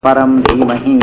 परं धीमहि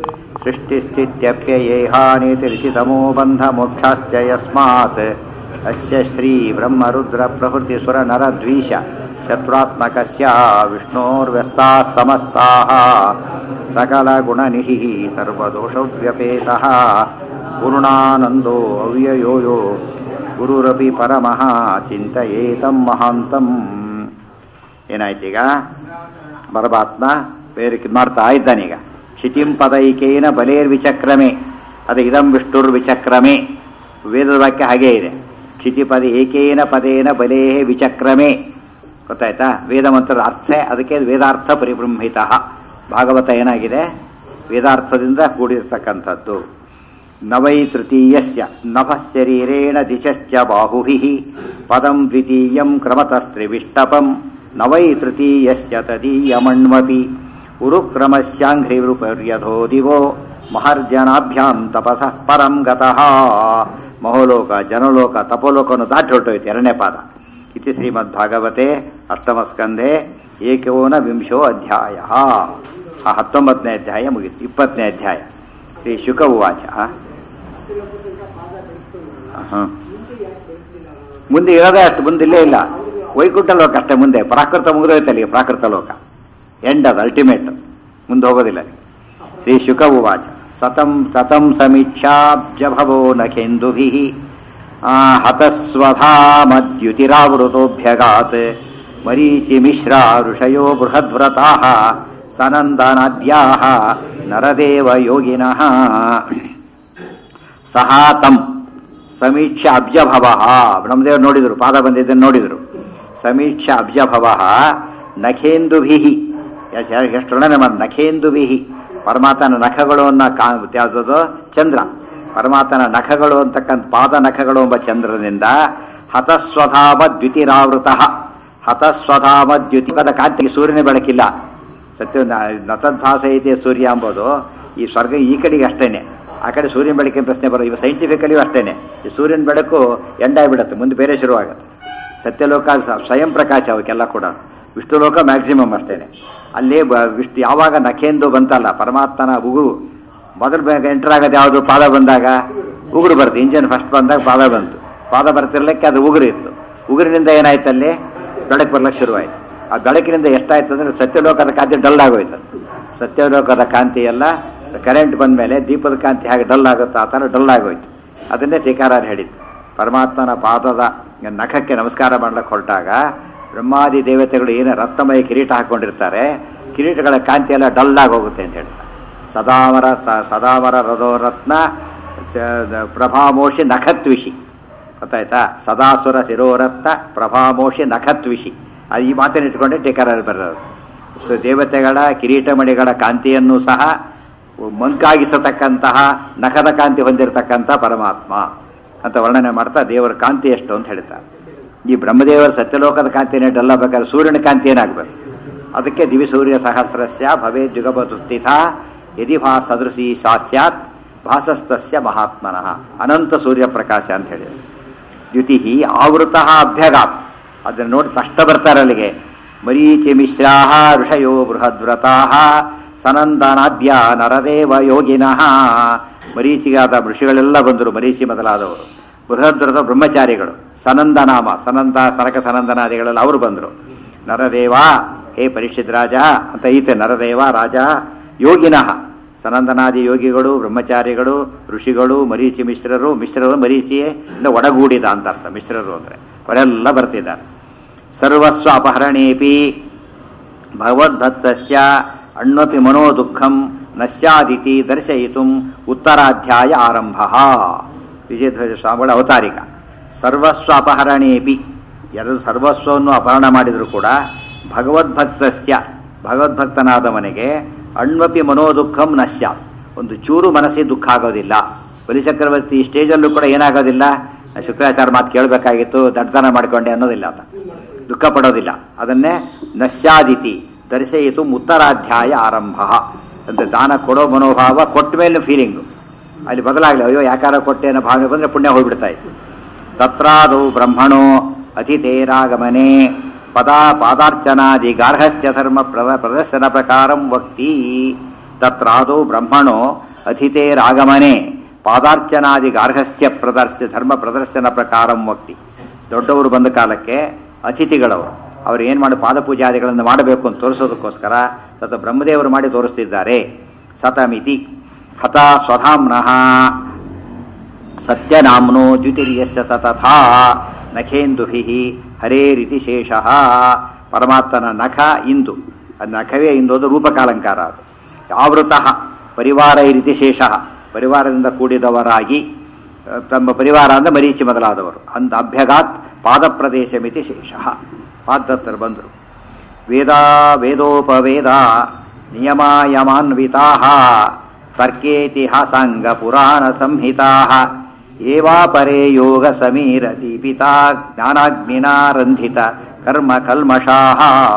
सृष्टिस्थित्यप्ययेहानितिर्षितमो बन्धमोक्षाश्च यस्मात् अस्य श्रीब्रह्मरुद्रप्रभृतिसुरनरद्वीष शत्रुत्मकस्य विष्णोर्व्यस्ताः समस्ताः सकलगुणनिधिः सर्वदोषव्यपेतः पूर्णानन्दो अव्ययो यो ಗುರುರಪಿ ಪರಮಃ ಚಿಂತೆಯೇತಂ ಮಹಾಂತಂ ಏನಾಯ್ತೀಗ ಪರಮಾತ್ಮ ಬೇರೆ ಇದ್ ಮಾಡ್ತಾ ಇದ್ದಾನೀಗ ಕ್ಷಿತಿಂ ಪದೈಕೇನ ಬಲೇರ್ವಿಚಕ್ರಮೆ ಅದು ಇದಂ ವಿಷ್ಣುರ್ ವಿಚಕ್ರಮೆ ವೇದದ ವಾಕ್ಯ ಹಾಗೇ ಇದೆ ಕ್ಷಿತಿಪದ ಏಕೇನ ಪದೇನ ಬಲೇ ವಿಚಕ್ರಮೆ ಗೊತ್ತಾಯ್ತಾ ವೇದ ಮಂತ್ರದ ಅರ್ಥ ಅದಕ್ಕೆ ವೇದಾರ್ಥ ಪರಿಬೃಂಹಿತ ಭಾಗವತ ಏನಾಗಿದೆ ವೇದಾರ್ಥದಿಂದ ಕೂಡಿರ್ತಕ್ಕಂಥದ್ದು ನವೈ ತೃತೀಯಸ್ಯ ನಭಶರೀರೇಣ ದಿಶಶ್ಚ ಬಾಹುಭಿಃ ಪದಂ ದ್ವಿತೀಯಂ ಕ್ರಮತಸ್ತ್ರಿವಿಷ್ಟಪಂ ನವೈ ತೃತೀಯಸ್ಯ ತದೀಯಮಣ್ವಪಿ ಉರುಕ್ರಮಸ್ಯಾಂಘ್ರಿವೃಪರ್ಯಧೋ ದಿವೋ ಮಹರ್ಜನಾಭ್ಯಾಂ ತಪಸಃ ಪರಂ ಗತಃ ಮಹೋಲೋಕ ಜನಲೋಕ ತಪೋಲೋಕವನ್ನು ದಾಟಿ ಹೊರಟೋಯ್ತು ಎರಡನೇ ಪಾದ ಇತಿ ಶ್ರೀಮದ್ಭಾಗವತೆ ಅಷ್ಟಮಸ್ಕಂಧೆ ಏಕೋನ ವಿಂಶೋ ಅಧ್ಯಾಯ ಆ ಹತ್ತೊಂಬತ್ತನೇ ಅಧ್ಯಾಯ ಮುಗಿತು ಇಪ್ಪತ್ತನೇ ಅಧ್ಯಾಯ ಶ್ರೀ ಶುಕ ಉವಾಚ ಹ. ಮುಂದೆ ಇರೋದೇ ಅಷ್ಟು ಮುಂದೆ ಇಲ್ಲೇ ಇಲ್ಲ ವೈಕುಂಠ ಲೋಕ ಅಷ್ಟೇ ಮುಂದೆ ಪ್ರಾಕೃತ ಮುಗಿದೋಯ್ತು ಅಲ್ಲಿಗೆ ಪ್ರಾಕೃತ ಲೋಕ ಎಂಡ್ ಅದು ಅಲ್ಟಿಮೇಟ್ ಮುಂದೆ ಹೋಗೋದಿಲ್ಲ ಅಲ್ಲಿ ಶ್ರೀ ಶುಕ ಉವಾಚ ಸತಂ ಸತಂ ಸಮೀಕ್ಷಾಬ್ಜಭವೋ ನಖೇಂದುಭಿ ಹತಸ್ವಧಾಮದ್ಯುತಿರಾವೃತೋಭ್ಯಗಾತ್ ಮರೀಚಿ ಮಿಶ್ರಾ ಋಷಯೋ ಬೃಹದ್ವ್ರತಾ ಸನಂದನಾದ್ಯಾಹ ನರದೇವ ಯೋಗಿನಃ ಸಹ ತಂ ಸಮೀಕ್ಷ ಅಬ್ಜಭವ ಬ್ರಹ್ಮದೇವರು ನೋಡಿದರು ಪಾದ ಬಂದಿದ್ದನ್ನು ನೋಡಿದರು ಸಮೀಕ್ಷ ಅಬ್ಜಭವ ನಖೇಂದುಭಿ ಎಷ್ಟು ವರ್ಣನೆ ಮಾಡಿ ನಖೇಂದುಭಿ ಪರಮಾತ್ಮನ ನಖಗಳು ಅನ್ನ ಕಾ ಯಾವುದದು ಚಂದ್ರ ಪರಮಾತ್ಮನ ನಖಗಳು ಅಂತಕ್ಕಂಥ ಪಾದ ನಖಗಳು ಎಂಬ ಚಂದ್ರನಿಂದ ಹತಸ್ವಧಾಮ ದ್ಯುತಿರಾವೃತ ಹತಸ್ವಧಾಮ ದ್ಯುತಿಪದ ಕಾಂತಿಗೆ ಸೂರ್ಯನ ಬೆಳಕಿಲ್ಲ ಸತ್ಯ ನತದ್ಭಾಸ ಐತೆ ಸೂರ್ಯ ಎಂಬುದು ಈ ಸ್ವರ್ಗ ಈ ಕಡೆಗೆ ಅಷ್ಟೇನೆ ಆ ಕಡೆ ಸೂರ್ಯನ ಬೆಳಕಿನ ಪ್ರಶ್ನೆ ಬರೋ ಇವು ಸೈಂಟಿಫಿಕಲಿಯೂ ಅಷ್ಟೇನೆ ಈ ಸೂರ್ಯನ ಬೆಳಕು ಎಂಡಾಗ್ಬಿಡುತ್ತೆ ಮುಂದೆ ಬೇರೆ ಶುರುವಾಗುತ್ತೆ ಸತ್ಯಲೋಕ ಸ- ಸ್ವಯಂ ಪ್ರಕಾಶ ಅವಕ್ಕೆಲ್ಲ ಕೂಡ ವಿಷ್ಣು ಲೋಕ ಮ್ಯಾಕ್ಸಿಮಮ್ ಅಷ್ಟೇನೆ ಅಲ್ಲಿ ಬ- ವಿಷ್ಣು ಯಾವಾಗ ನಖೇಂದು ಬಂತಲ್ಲ ಪರಮಾತ್ಮನ ಉಗುರು ಮೊದಲು ಬೇಗ ಎಂಟರ್ ಆಗೋದು ಯಾವುದು ಪಾದ ಬಂದಾಗ ಉಗುರು ಬರುತ್ತೆ ಇಂಜನ್ ಫಸ್ಟ್ ಬಂದಾಗ ಪಾದ ಬಂತು ಪಾದ ಬರ್ತಿರ್ಲಿಕ್ಕೆ ಅದು ಉಗುರು ಇತ್ತು ಉಗುರಿನಿಂದ ಏನಾಯ್ತು ಅಲ್ಲಿ ಬೆಳಕು ಬರ್ಲಿಕ್ಕೆ ಶುರುವಾಯಿತು ಆ ಬೆಳಕಿನಿಂದ ಎಷ್ಟಾಯ್ತು ಅಂದ್ರೆ ಸತ್ಯಲೋಕದ ಕಾಂತಿ ಡಲ್ ಆಗೋಯ್ತು ಅದು. ಸತ್ಯಲೋಕದ ಕಾಂತಿ ಎಲ್ಲ ಕರೆಂಟ್ ಬಂದ ಮೇಲೆ ದೀಪದ ಕಾಂತಿ ಹಾಗೆ ಡಲ್ ಆಗುತ್ತೋ ಆ ಥರ ಡಲ್ ಆಗೋಯ್ತು ಅದನ್ನೇ ಟೀಕಾರಾರ್ ಹೇಳಿದ್ದು ಪರಮಾತ್ಮನ ಪಾದದ ನಖಕ್ಕೆ ನಮಸ್ಕಾರ ಮಾಡ್ಲಿಕ್ಕೆ ಹೊರಟಾಗ ಬ್ರಹ್ಮಾದಿ ದೇವತೆಗಳು ಏನು ರತ್ನಮಯ ಕಿರೀಟ ಹಾಕೊಂಡಿರ್ತಾರೆ ಕಿರೀಟಗಳ ಕಾಂತಿ ಎಲ್ಲ ಡಲ್ ಆಗಿ ಹೋಗುತ್ತೆ ಅಂತ ಹೇಳ್ತಾರೆ ಸದಾವರ ಸ- ಸದಾವರ ರಥೋ ರತ್ನ ಚ- ಪ್ರಭಾಮೋಷಿ ನಖತ್ವಿಷಿ ಗೊತ್ತಾಯ್ತಾ ಸದಾಸುರ ಶಿರೋರತ್ನ ಪ್ರಭಾಮೋಷಿ ನಖತ್ವಿಷಿ ಅದು ಈ ಮಾತನ್ನು ಇಟ್ಕೊಂಡೆ ಟೀಕಾರಲ್ಲಿ ಬರೋದು ಸೊ ದೇವತೆಗಳ ಕಿರೀಟಮಣಿಗಳ ಕಾಂತಿಯನ್ನು ಸಹ ಮಂಕಾಗಿಸತಕ್ಕಂತಹ ನಖದ ಕಾಂತಿ ಹೊಂದಿರತಕ್ಕಂಥ ಪರಮಾತ್ಮ ಅಂತ ವರ್ಣನೆ ಮಾಡ್ತಾ ದೇವರ ಕಾಂತಿ ಎಷ್ಟು ಅಂತ ಹೇಳ್ತಾರೆ ಈ ಬ್ರಹ್ಮದೇವರ ಸತ್ಯಲೋಕದ ಕಾಂತಿನೇ ಡಲ್ಲ ಬೇಕಾದ್ರೆ ಸೂರ್ಯನ ಕಾಂತಿ ಏನಾಗಬೇಕು ಅದಕ್ಕೆ ದಿವಿ ಸೂರ್ಯ ಸಹಸ್ರಸ್ಯ ಭವೇ ಜುಗಪತುಸ್ಥಿತ ಯದಿ ಭಾ ಸದೃಶಿ ಸಾ ಸ್ಯಾತ್ ಭಾಸಸ್ತಸ್ಯ ಮಹಾತ್ಮನಃ ಅನಂತ ಸೂರ್ಯ ಪ್ರಕಾಶ ಅಂತ ಹೇಳಿದ್ರು ದ್ಯುತಿ ಆವೃತ ಅಭ್ಯಗಾತ್ ಅದನ್ನು ನೋಡಿ ತಷ್ಟ ಬರ್ತಾರೆ ಅಲ್ಲಿಗೆ ಮರೀಚಿ ಮಿಶ್ರಾ ಋಷಯೋ ಬೃಹದ್ವ್ರತಾ ಸನಂದನಾದ್ಯ ನರದೇವ ಯೋಗಿನಃ ಮರೀಚಿಗಾದ ಋಷಿಗಳೆಲ್ಲ ಬಂದರು ಮರೀಚಿ ಮೊದಲಾದವರು ಬೃಹದ್ವ್ರತ ಬ್ರಹ್ಮಚಾರಿಗಳು ಸನಂದನಾಮ ಸನಂದ ಸನಕ ಸನಂದನಾದಿಗಳೆಲ್ಲ ಅವರು ಬಂದರು ನರದೇವ ಹೇ ಪರೀಕ್ಷಿತ್ ರಾಜ ಅಂತ ಈತೆ ನರದೇವ ರಾಜ ಯೋಗಿನಃ ಸನಂದನಾದಿ ಯೋಗಿಗಳು ಬ್ರಹ್ಮಚಾರಿಗಳು ಋಷಿಗಳು ಮರೀಚಿ ಮಿಶ್ರರು ಮಿಶ್ರರು ಮರೀಚಿಯೇ ಇಂದ ಒಡಗೂಡಿದ ಅಂತ ಅರ್ಥ ಮಿಶ್ರರು ಅಂದರೆ ಅವರೆಲ್ಲ ಬರ್ತಿದ್ದಾರೆ ಸರ್ವಸ್ವ ಅಪಹರಣೇಪಿ ಭಗವದ್ಭಕ್ತಸ್ಯ ಅಣ್ವಪಿ ಮನೋ ದುಃಖಂ ನಶ್ಯಾದಿತಿ ದರ್ಶಯಿತು ಉತ್ತರಾಧ್ಯಾಯ ಆರಂಭ ವಿಜಯಧ್ವಜ ಸ್ವಾಮಿಗಳ ಅವತಾರಿಕ ಸರ್ವಸ್ವ ಅಪಹರಣೇಪಿ ಎರಡು ಸರ್ವಸ್ವವನ್ನು ಅಪಹರಣ ಮಾಡಿದರೂ ಕೂಡ ಭಗವದ್ಭಕ್ತಸ್ಯ ಭಗವದ್ಭಕ್ತನಾದವನಿಗೆ ಅಣ್ವಪಿ ಮನೋದುಃಖಂ ನಶ್ಯ ಒಂದು ಚೂರು ಮನಸ್ಸಿಗೆ ದುಃಖ ಆಗೋದಿಲ್ಲ ಬಲಿಚಕ್ರವರ್ತಿ ಈ ಸ್ಟೇಜಲ್ಲೂ ಕೂಡ ಏನಾಗೋದಿಲ್ಲ ನಾ ಶುಕ್ರಾಚಾರ್ಯ ಮಾತು ಕೇಳಬೇಕಾಗಿತ್ತು ದಡ್ತನ ಮಾಡಿಕೊಂಡೆ ಅನ್ನೋದಿಲ್ಲ ಆತ ದುಃಖ ಪಡೋದಿಲ್ಲ ಅದನ್ನೇ ನಶ್ಯಾದಿತಿ ದರ್ಶಯಿತು ಉತ್ತರಾಧ್ಯಾಯ ಆರಂಭ ಅಂತ ದಾನ ಕೊಡೋ ಮನೋಭಾವ ಕೊಟ್ಟ ಮೇಲೆ ಫೀಲಿಂಗು ಅಲ್ಲಿ ಬದಲಾಗಲಿ ಅಯ್ಯೋ ಯಾಕಾರ ಕೊಟ್ಟೆ ಅನ್ನೋ ಭಾವನೆ ಬಂದರೆ ಪುಣ್ಯ ಹೋಗ್ಬಿಡ್ತಾ ಇತ್ತು ತತ್ರಾದೌ ಬ್ರಹ್ಮಣೋ ಅತಿಥೇರಾಗಮನೆ ಪದ ಪಾದಾರ್ಚನಾದಿ ಗಾರ್ಹಸ್ಥ್ಯ ಧರ್ಮ ಪ್ರದ ಪ್ರದರ್ಶನ ಪ್ರಕಾರಂ ವಕ್ತಿ ತತ್ರಾದೌ ಬ್ರಹ್ಮಣೋ ಅತಿಥೇರಾಗಮನೆ ಪಾದಾರ್ಚನಾದಿ ಗಾರ್ಹಸ್ಥ್ಯ ಪ್ರದರ್ಶ ಧರ್ಮ ಪ್ರದರ್ಶನ ಪ್ರಕಾರಂ ವಕ್ತಿ ದೊಡ್ಡವರು ಬಂದ ಕಾಲಕ್ಕೆ ಅತಿಥಿಗಳವರು ಅವ್ರು ಏನು ಮಾಡಿ ಪಾದಪೂಜಾದಿಗಳನ್ನು ಮಾಡಬೇಕು ಅಂತ ತೋರಿಸೋದಕ್ಕೋಸ್ಕರ ತತ ಬ್ರಹ್ಮದೇವರು ಮಾಡಿ ತೋರಿಸ್ತಿದ್ದಾರೆ ಸತಮಿತಿ ಹತ ಸ್ವಧಾಮ್ನಃ ಸತ್ಯನಾಮ್ನೋ ದ್ವಿತೀಯಸ್ಯ ಸತಥಾ ನಖೇಂದುಭಿ ಹರೇರಿತಿ ಶೇಷಃ ಪರಮಾತ್ಮನ ನಖ ಇಂದು ಅದು ನಖವೇ ಇಂದು ಅದು ರೂಪಕಾಲಂಕಾರ ಅದು ಆವೃತ ಪರಿವಾರ ಇರಿತಿ ಶೇಷಃ ಪರಿವಾರದಿಂದ ಕೂಡಿದವರಾಗಿ ಅ, ತಮ್ಮ ಪರಿವಾರ ಅಂದ್ರೆ ಮರೀಚಿ ಮೊದಲಾದವರು ಅಂದ ಅಭ್ಯಗಾತ್ ಪಾದ ಪ್ರದೇಶ ಮಿತಿ ಶೇಷಃ ಪಾದತ್ತರು ಬಂದರು ವೇದ ವೇದೋಪವೇದ ನಿಯಮಾಯಮಾನ್ವಿತಾ ತರ್ಕೇತಿಹಾಸಾಂಗ ಪುರಾಣ ಸಂಹಿತಾ ಏವಾಪರೇ ಯೋಗ ಸಮೀರ ದೀಪಿತಾ ಜ್ಞಾನಾಗ್ನಿನಾ ರಂಧಿತ ಕರ್ಮ ಕಲ್ಮಷಾಹ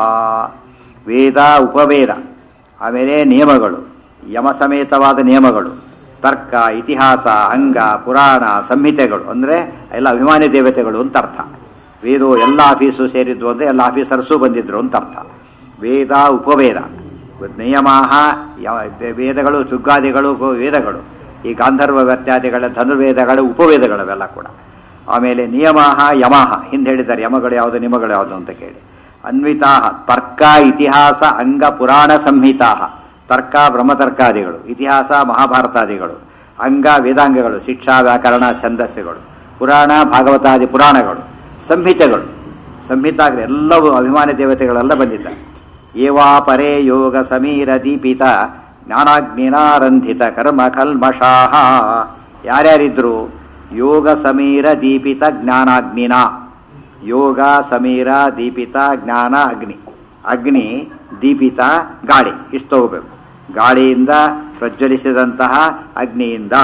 ವೇದ ಉಪವೇದ ಆಮೇಲೆ ನಿಯಮಗಳು ಯಮ ಸಮೇತವಾದ ನಿಯಮಗಳು ತರ್ಕ ಇತಿಹಾಸ ಅಂಗ ಪುರಾಣ ಸಂಹಿತೆಗಳು ಅಂದರೆ ಎಲ್ಲ ಅಭಿಮಾನಿ ದೇವತೆಗಳು ಅಂತ ಅರ್ಥ ವೇದೋ ಎಲ್ಲ ಆಫೀಸು ಸೇರಿದ್ವು ಅಂದರೆ ಎಲ್ಲ ಆಫೀಸರ್ಸು ಬಂದಿದ್ರು ಅಂತ ಅರ್ಥ ವೇದ ಉಪವೇದ ನಿಯಮಾಹ ಯ- ವೇದಗಳು ಸುಗ್ಗಾದಿಗಳು ಉಪ- ವೇದಗಳು ಈ ಗಾಂಧರ್ವ ವ್ಯತ್ಯಾದಿಗಳ ಧನುರ್ವೇದಗಳು ಉಪವೇದಗಳವೆಲ್ಲ ಕೂಡ ಆಮೇಲೆ ನಿಯಮಾಹ ಯಮಹ ಹಿಂದೆ ಹೇಳಿದ್ದಾರೆ ಯಮಗಳು ಯಾವುದು ನಿಮಗಳು ಯಾವುದು ಅಂತ ಕೇಳಿ ಅನ್ವಿತಾ ತರ್ಕ ಇತಿಹಾಸ ಅಂಗ ಪುರಾಣ ಸಂಹಿತಾ ತರ್ಕ ಬ್ರಹ್ಮತರ್ಕಾದಿಗಳು ಇತಿಹಾಸ ಮಹಾಭಾರತಾದಿಗಳು ಅಂಗ ವೇದಾಂಗಗಳು ಶಿಕ್ಷಾ ವ್ಯಾಕರಣ ಛಂದಸ್ಸುಗಳು ಪುರಾಣ ಭಾಗವತಾದಿ ಪುರಾಣಗಳು ಸಂಹಿತೆಗಳು ಸಂಹಿತಾ ಎಲ್ಲವೂ ಅಭಿಮಾನಿ ದೇವತೆಗಳೆಲ್ಲ ಬಂದಿದ್ದಾರೆ ಏವಾ ಪರೇ ಯೋಗ ಸಮೀರ ದೀಪಿತ ಜ್ಞಾನಾಗ್ನಿನಾರಂಧಿತ ಕರ್ಮ ಕಲ್ಮಷಾಹ ಯಾರ್ಯಾರಿದ್ರು ಯೋಗ ಸಮೀರ ದೀಪಿತ ಜ್ಞಾನಾಗ್ನಿನ ಯೋಗ ಸಮೀರ ದೀಪಿತ ಜ್ಞಾನ ಅಗ್ನಿ ಅಗ್ನಿ ದೀಪಿತ ಗಾಳಿ ಇಷ್ಟು ತಗೋಬೇಕು ಗಾಳಿಯಿಂದ ಪ್ರಜ್ವಲಿಸಿದಂತಹ ಅಗ್ನಿಯಿಂದ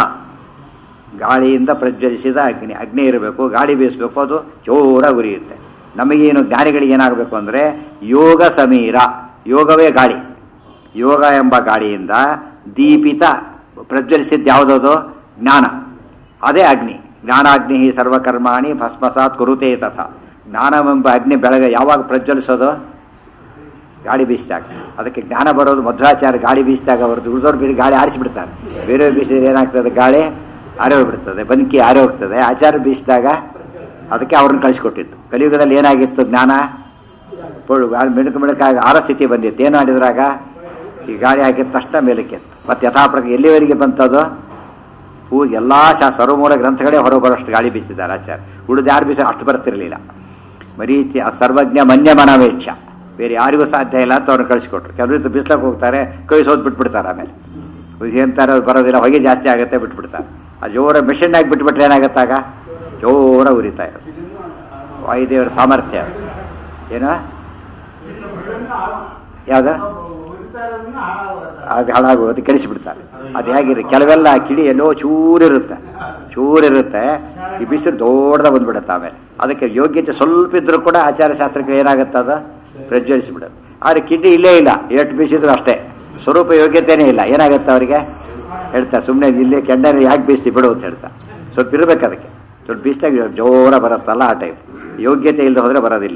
ಗಾಳಿಯಿಂದ ಪ್ರಜ್ವಲಿಸಿದ ಅಗ್ನಿ ಅಗ್ನಿ ಇರಬೇಕು ಗಾಳಿ ಬೀಸಬೇಕು ಅದು ಜೋರ ಉರಿಯುತ್ತೆ ನಮಗೇನು ಜ್ಞಾನಿಗಳಿಗೆ ಏನಾಗಬೇಕು ಅಂದರೆ ಯೋಗ ಸಮೀರ ಯೋಗವೇ ಗಾಳಿ ಯೋಗ ಎಂಬ ಗಾಳಿಯಿಂದ ದೀಪಿತ ಪ್ರಜ್ವಲಿಸಿದ್ದು ಯಾವುದದು ಜ್ಞಾನ ಅದೇ ಅಗ್ನಿ ಜ್ಞಾನಾಗ್ನಿ ಸರ್ವಕರ್ಮಾಣಿ ಭಸ್ಮಸಾತ್ ಕುರುತೆ ತಥ ಜ್ಞಾನವೆಂಬ ಅಗ್ನಿ ಬೆಳಗ್ಗೆ ಯಾವಾಗ ಪ್ರಜ್ವಲಿಸೋದು ಗಾಳಿ ಬೀಸಿದಾಗ ಅದಕ್ಕೆ ಜ್ಞಾನ ಬರೋದು ಮಧ್ವಾಚಾರ್ಯ ಗಾಳಿ ಬೀಸಿದಾಗ ಅವ್ರದ್ದು ಉಳಿದವ್ರು ಬೀಸಿ ಗಾಳಿ ಆರಿಸಿಬಿಡ್ತಾರೆ ಬೇರೆಯವ್ರು ಬೀಸಿದ್ರೆ ಏನಾಗ್ತದೆ ಗಾಳಿ ಆರೇ ಹೋಗ್ಬಿಡ್ತದೆ ಬದುಕಿ ಆರೇ ಹೋಗ್ತದೆ ಆಚಾರ್ಯ ಬೀಸಿದಾಗ ಅದಕ್ಕೆ ಅವ್ರನ್ನ ಕಳಿಸ್ಕೊಟ್ಟಿದ್ದು ಕಲಿಯುಗದಲ್ಲಿ ಏನಾಗಿತ್ತು ಜ್ಞಾನ ಪೊಳ್ಳು ಗಾಳಿ ಮಿಣುಕು ಮಿಣುಕಾಗಿ ಆರ ಸ್ಥಿತಿ ಬಂದಿತ್ತು ಏನು ಮಾಡಿದ್ರಾಗ ಈ ಗಾಳಿ ಹಾಕಿದ ತಕ್ಷಣ ಮೇಲಕ್ಕೆ ಎತ್ತು ಮತ್ತು ಯಥಾಪ್ರಕ ಎಲ್ಲಿವರೆಗೆ ಬಂತದು ಪೂ ಎಲ್ಲ ಶಾ ಸರ್ವಮೂಲ ಗ್ರಂಥಗಳೇ ಹೊರಗೆ ಬರೋಷ್ಟು ಗಾಳಿ ಬೀಸಿದ್ದಾರೆ ಆಚಾರ್ಯ ಉಳಿದು ಯಾರು ಬೀಸ ಅಷ್ಟು ಬರ್ತಿರಲಿಲ್ಲ ಮರೀಚಿ ಆ ಸರ್ವಜ್ಞ ಮನ್ಯ ಮನವೇಚ್ಛ ಬೇರೆ ಯಾರಿಗೂ ಸಾಧ್ಯ ಇಲ್ಲ ಅಂತ ಅವ್ರನ್ನ ಕಳಿಸ್ಕೊಟ್ರು ಕೆಲವರು ಬಿಸ್ಲಕ್ಕೆ ಹೋಗ್ತಾರೆ ಕೈ ಸೋದ್ ಬಿಟ್ಬಿಡ್ತಾರೆ ಆಮೇಲೆ ಏನಂತಾರೆ ಅವ್ರು ಬರೋದಿಲ್ಲ ಹೊಗೆ ಜಾಸ್ತಿ ಆಗುತ್ತೆ ಬಿಟ್ಬಿಡ್ತಾರೆ ಆ ಜೋರ ಮಿಷನ್ನಾಗಿ ಬಿಟ್ಬಿಟ್ರೆ ಏನಾಗತ್ತಾಗ ಜೋರ ಉರಿತಾ ಇರೋದು ವಾಯುದೇವರ ಸಾಮರ್ಥ್ಯ ಏನು ಯಾವ್ದು ಅದು ಹಾಳಾಗೋದು ಕೆಡಿಸಿಬಿಡ್ತಾರೆ ಅದು ಹೇಗಿರಿ ಕೆಲವೆಲ್ಲ ಕಿಡಿ ಎಲ್ಲೋ ಚೂರಿರುತ್ತೆ ಚೂರಿರುತ್ತೆ ಈ ಬಿಸಿಲು ದೊಡ್ಡದ ಬಂದ್ಬಿಡುತ್ತೆ ಆಮೇಲೆ ಅದಕ್ಕೆ ಯೋಗ್ಯತೆ ಸ್ವಲ್ಪ ಇದ್ರೂ ಕೂಡ ಆಚಾರ ಶಾಸ್ತ್ರಕ್ಕೆ ಏನಾಗುತ್ತೆ ಅದು ಪ್ರಜ್ವಲಿಸಿಬಿಡುತ್ತೆ ಆದರೆ ಕಿಡ್ನಿ ಇಲ್ಲೇ ಇಲ್ಲ ಎಷ್ಟು ಬೀಸಿದ್ರು ಅಷ್ಟೇ ಸ್ವರೂಪ ಯೋಗ್ಯತೆನೇ ಇಲ್ಲ ಏನಾಗುತ್ತೆ ಅವರಿಗೆ ಹೇಳ್ತಾರೆ ಸುಮ್ಮನೆ ಇಲ್ಲೇ ಕೆಂಡನೆ ಯಾಕೆ ಬೀಸ್ತಿ ಬಿಡು ಅಂತ ಹೇಳ್ತಾರೆ ಸ್ವಲ್ಪ ಇರಬೇಕು ಅದಕ್ಕೆ ಸ್ವಲ್ಪ ಬೀಸಿದಾಗ ಜೋರ ಬರುತ್ತಲ್ಲ ಆ ಟೈಪ್ ಯೋಗ್ಯತೆ ಇಲ್ಲದೆ ಹೋದರೆ ಬರೋದಿಲ್ಲ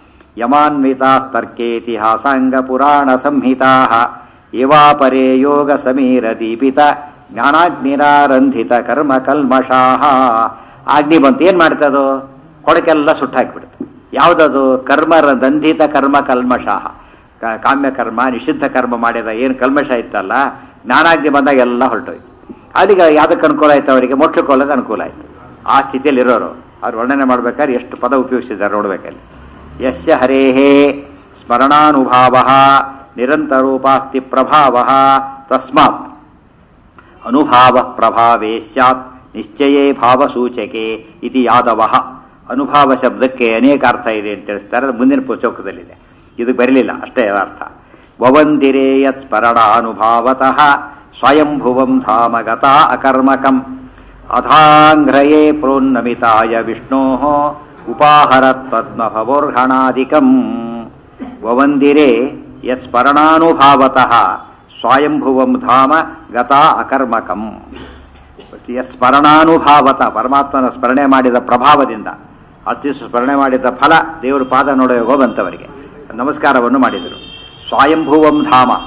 ಯಮಾನ್ವಿತಾಸ್ತರ್ಕೇತಿಹಾಸಾಂಗ ಪುರಾಣ ಸಂಹಿತಾ ಇವಾಪರೇ ಯೋಗ ಸಮೀರ ದೀಪಿತ ಜ್ಞಾನಾಗ್ನಿರಾರಂಧಿತ ಕರ್ಮ ಕಲ್ಮಷಾಹ ಅಗ್ನಿ ಬಂತು ಏನು ಮಾಡ್ತದೋ ಕೊಡಕೆಲ್ಲ ಸುಟ್ಟಾಕಿಬಿಡುತ್ತೆ ಯಾವುದದು ಕರ್ಮ ದಂಧಿತ ಕರ್ಮ ಕಲ್ಮಷಾಹ ಕ- ಕಾಮ್ಯ ಕರ್ಮ ನಿಷಿದ್ಧ ಕರ್ಮ ಮಾಡಿದ ಏನು ಕಲ್ಮಷ ಇತ್ತಲ್ಲ ಜ್ಞಾನಾಗ್ನಿ ಬಂದಾಗ ಎಲ್ಲ ಹೊರಟೋಯ್ತು ಅಲ್ಲಿಗೆ ಯಾವುದಕ್ಕೆ ಅನುಕೂಲ ಆಯ್ತು ಅವರಿಗೆ ಮೋಕ್ಷಕ್ಕೋಲಕ್ಕೆ ಅನುಕೂಲ ಆಯಿತು ಆ ಸ್ಥಿತಿಯಲ್ಲಿ ಇರೋರು ಅವ್ರು ವರ್ಣನೆ ಮಾಡ್ಬೇಕಾದ್ರೆ ಎಷ್ಟು ಪದ ಉಪಯೋಗಿಸಿದ್ದಾರೆ ನೋಡ್ಬೇಕಲ್ಲಿ ಯಸ್ಯ ಹರೇಹೇ ಸ್ಮರಣಾನುಭಾವ ನಿರಂತರೋಪಾಸ್ತಿ ಪ್ರಭಾವ ತಸ್ಮಾತ್ ಅನುಭಾವ ಪ್ರಭಾವೇ ಸ್ಯಾತ್ ನಿಶ್ಚಯೇ ಭಾವಸೂಚಕೆ ಇತಿ ಯಾದವ ಅನುಭಾವ ಶಬ್ದಕ್ಕೆ ಅನೇಕ ಅರ್ಥ ಇದೆ ಅಂತ ತಿಳಿಸ್ತಾರೆ ಅದು ಮುಂದಿನ ಪುಸ್ತಕದಲ್ಲಿದೆ ಇದು ಬರಲಿಲ್ಲ ಅಷ್ಟೇ ಅರ್ಥ ವವಂದಿರೇ ಯತ್ ಸ್ಮರಣಾನುಭಾವತಃ ಸ್ವಯಂಭುವಂ ಧಾಮಗತ ಅಕರ್ಮಕಂ ಅಧಾಂಘ್ರಯೇ ಪ್ರೋನ್ನಮಿತಾಯ ವಿಷ್ಣೋ ಉಪಾಹರತ್ ಪದ್ಮಭವೋರ್ಹಣಾದಿಕಂ ವವಂದಿರೇ ಯತ್ ಸ್ಮರಣಾನುಭಾವತಃ ಸ್ವಯಂಭುವಂ ಧಾಮ ಗತಾ ಅಕರ್ಮಕಂ ಯತ್ ಸ್ಮರಣಾನುಭಾವತ ಪರಮಾತ್ಮನ ಸ್ಮರಣೆ ಮಾಡಿದ ಪ್ರಭಾವದಿಂದ ಅತಿ ಸ್ಮರಣೆ ಮಾಡಿದ ಫಲ ದೇವರು ಪಾದ ನೋಡುವ ಬಂತವರಿಗೆ ನಮಸ್ಕಾರವನ್ನು ಮಾಡಿದರು ಸ್ವಯಂಭುವಂ ಧಾಮ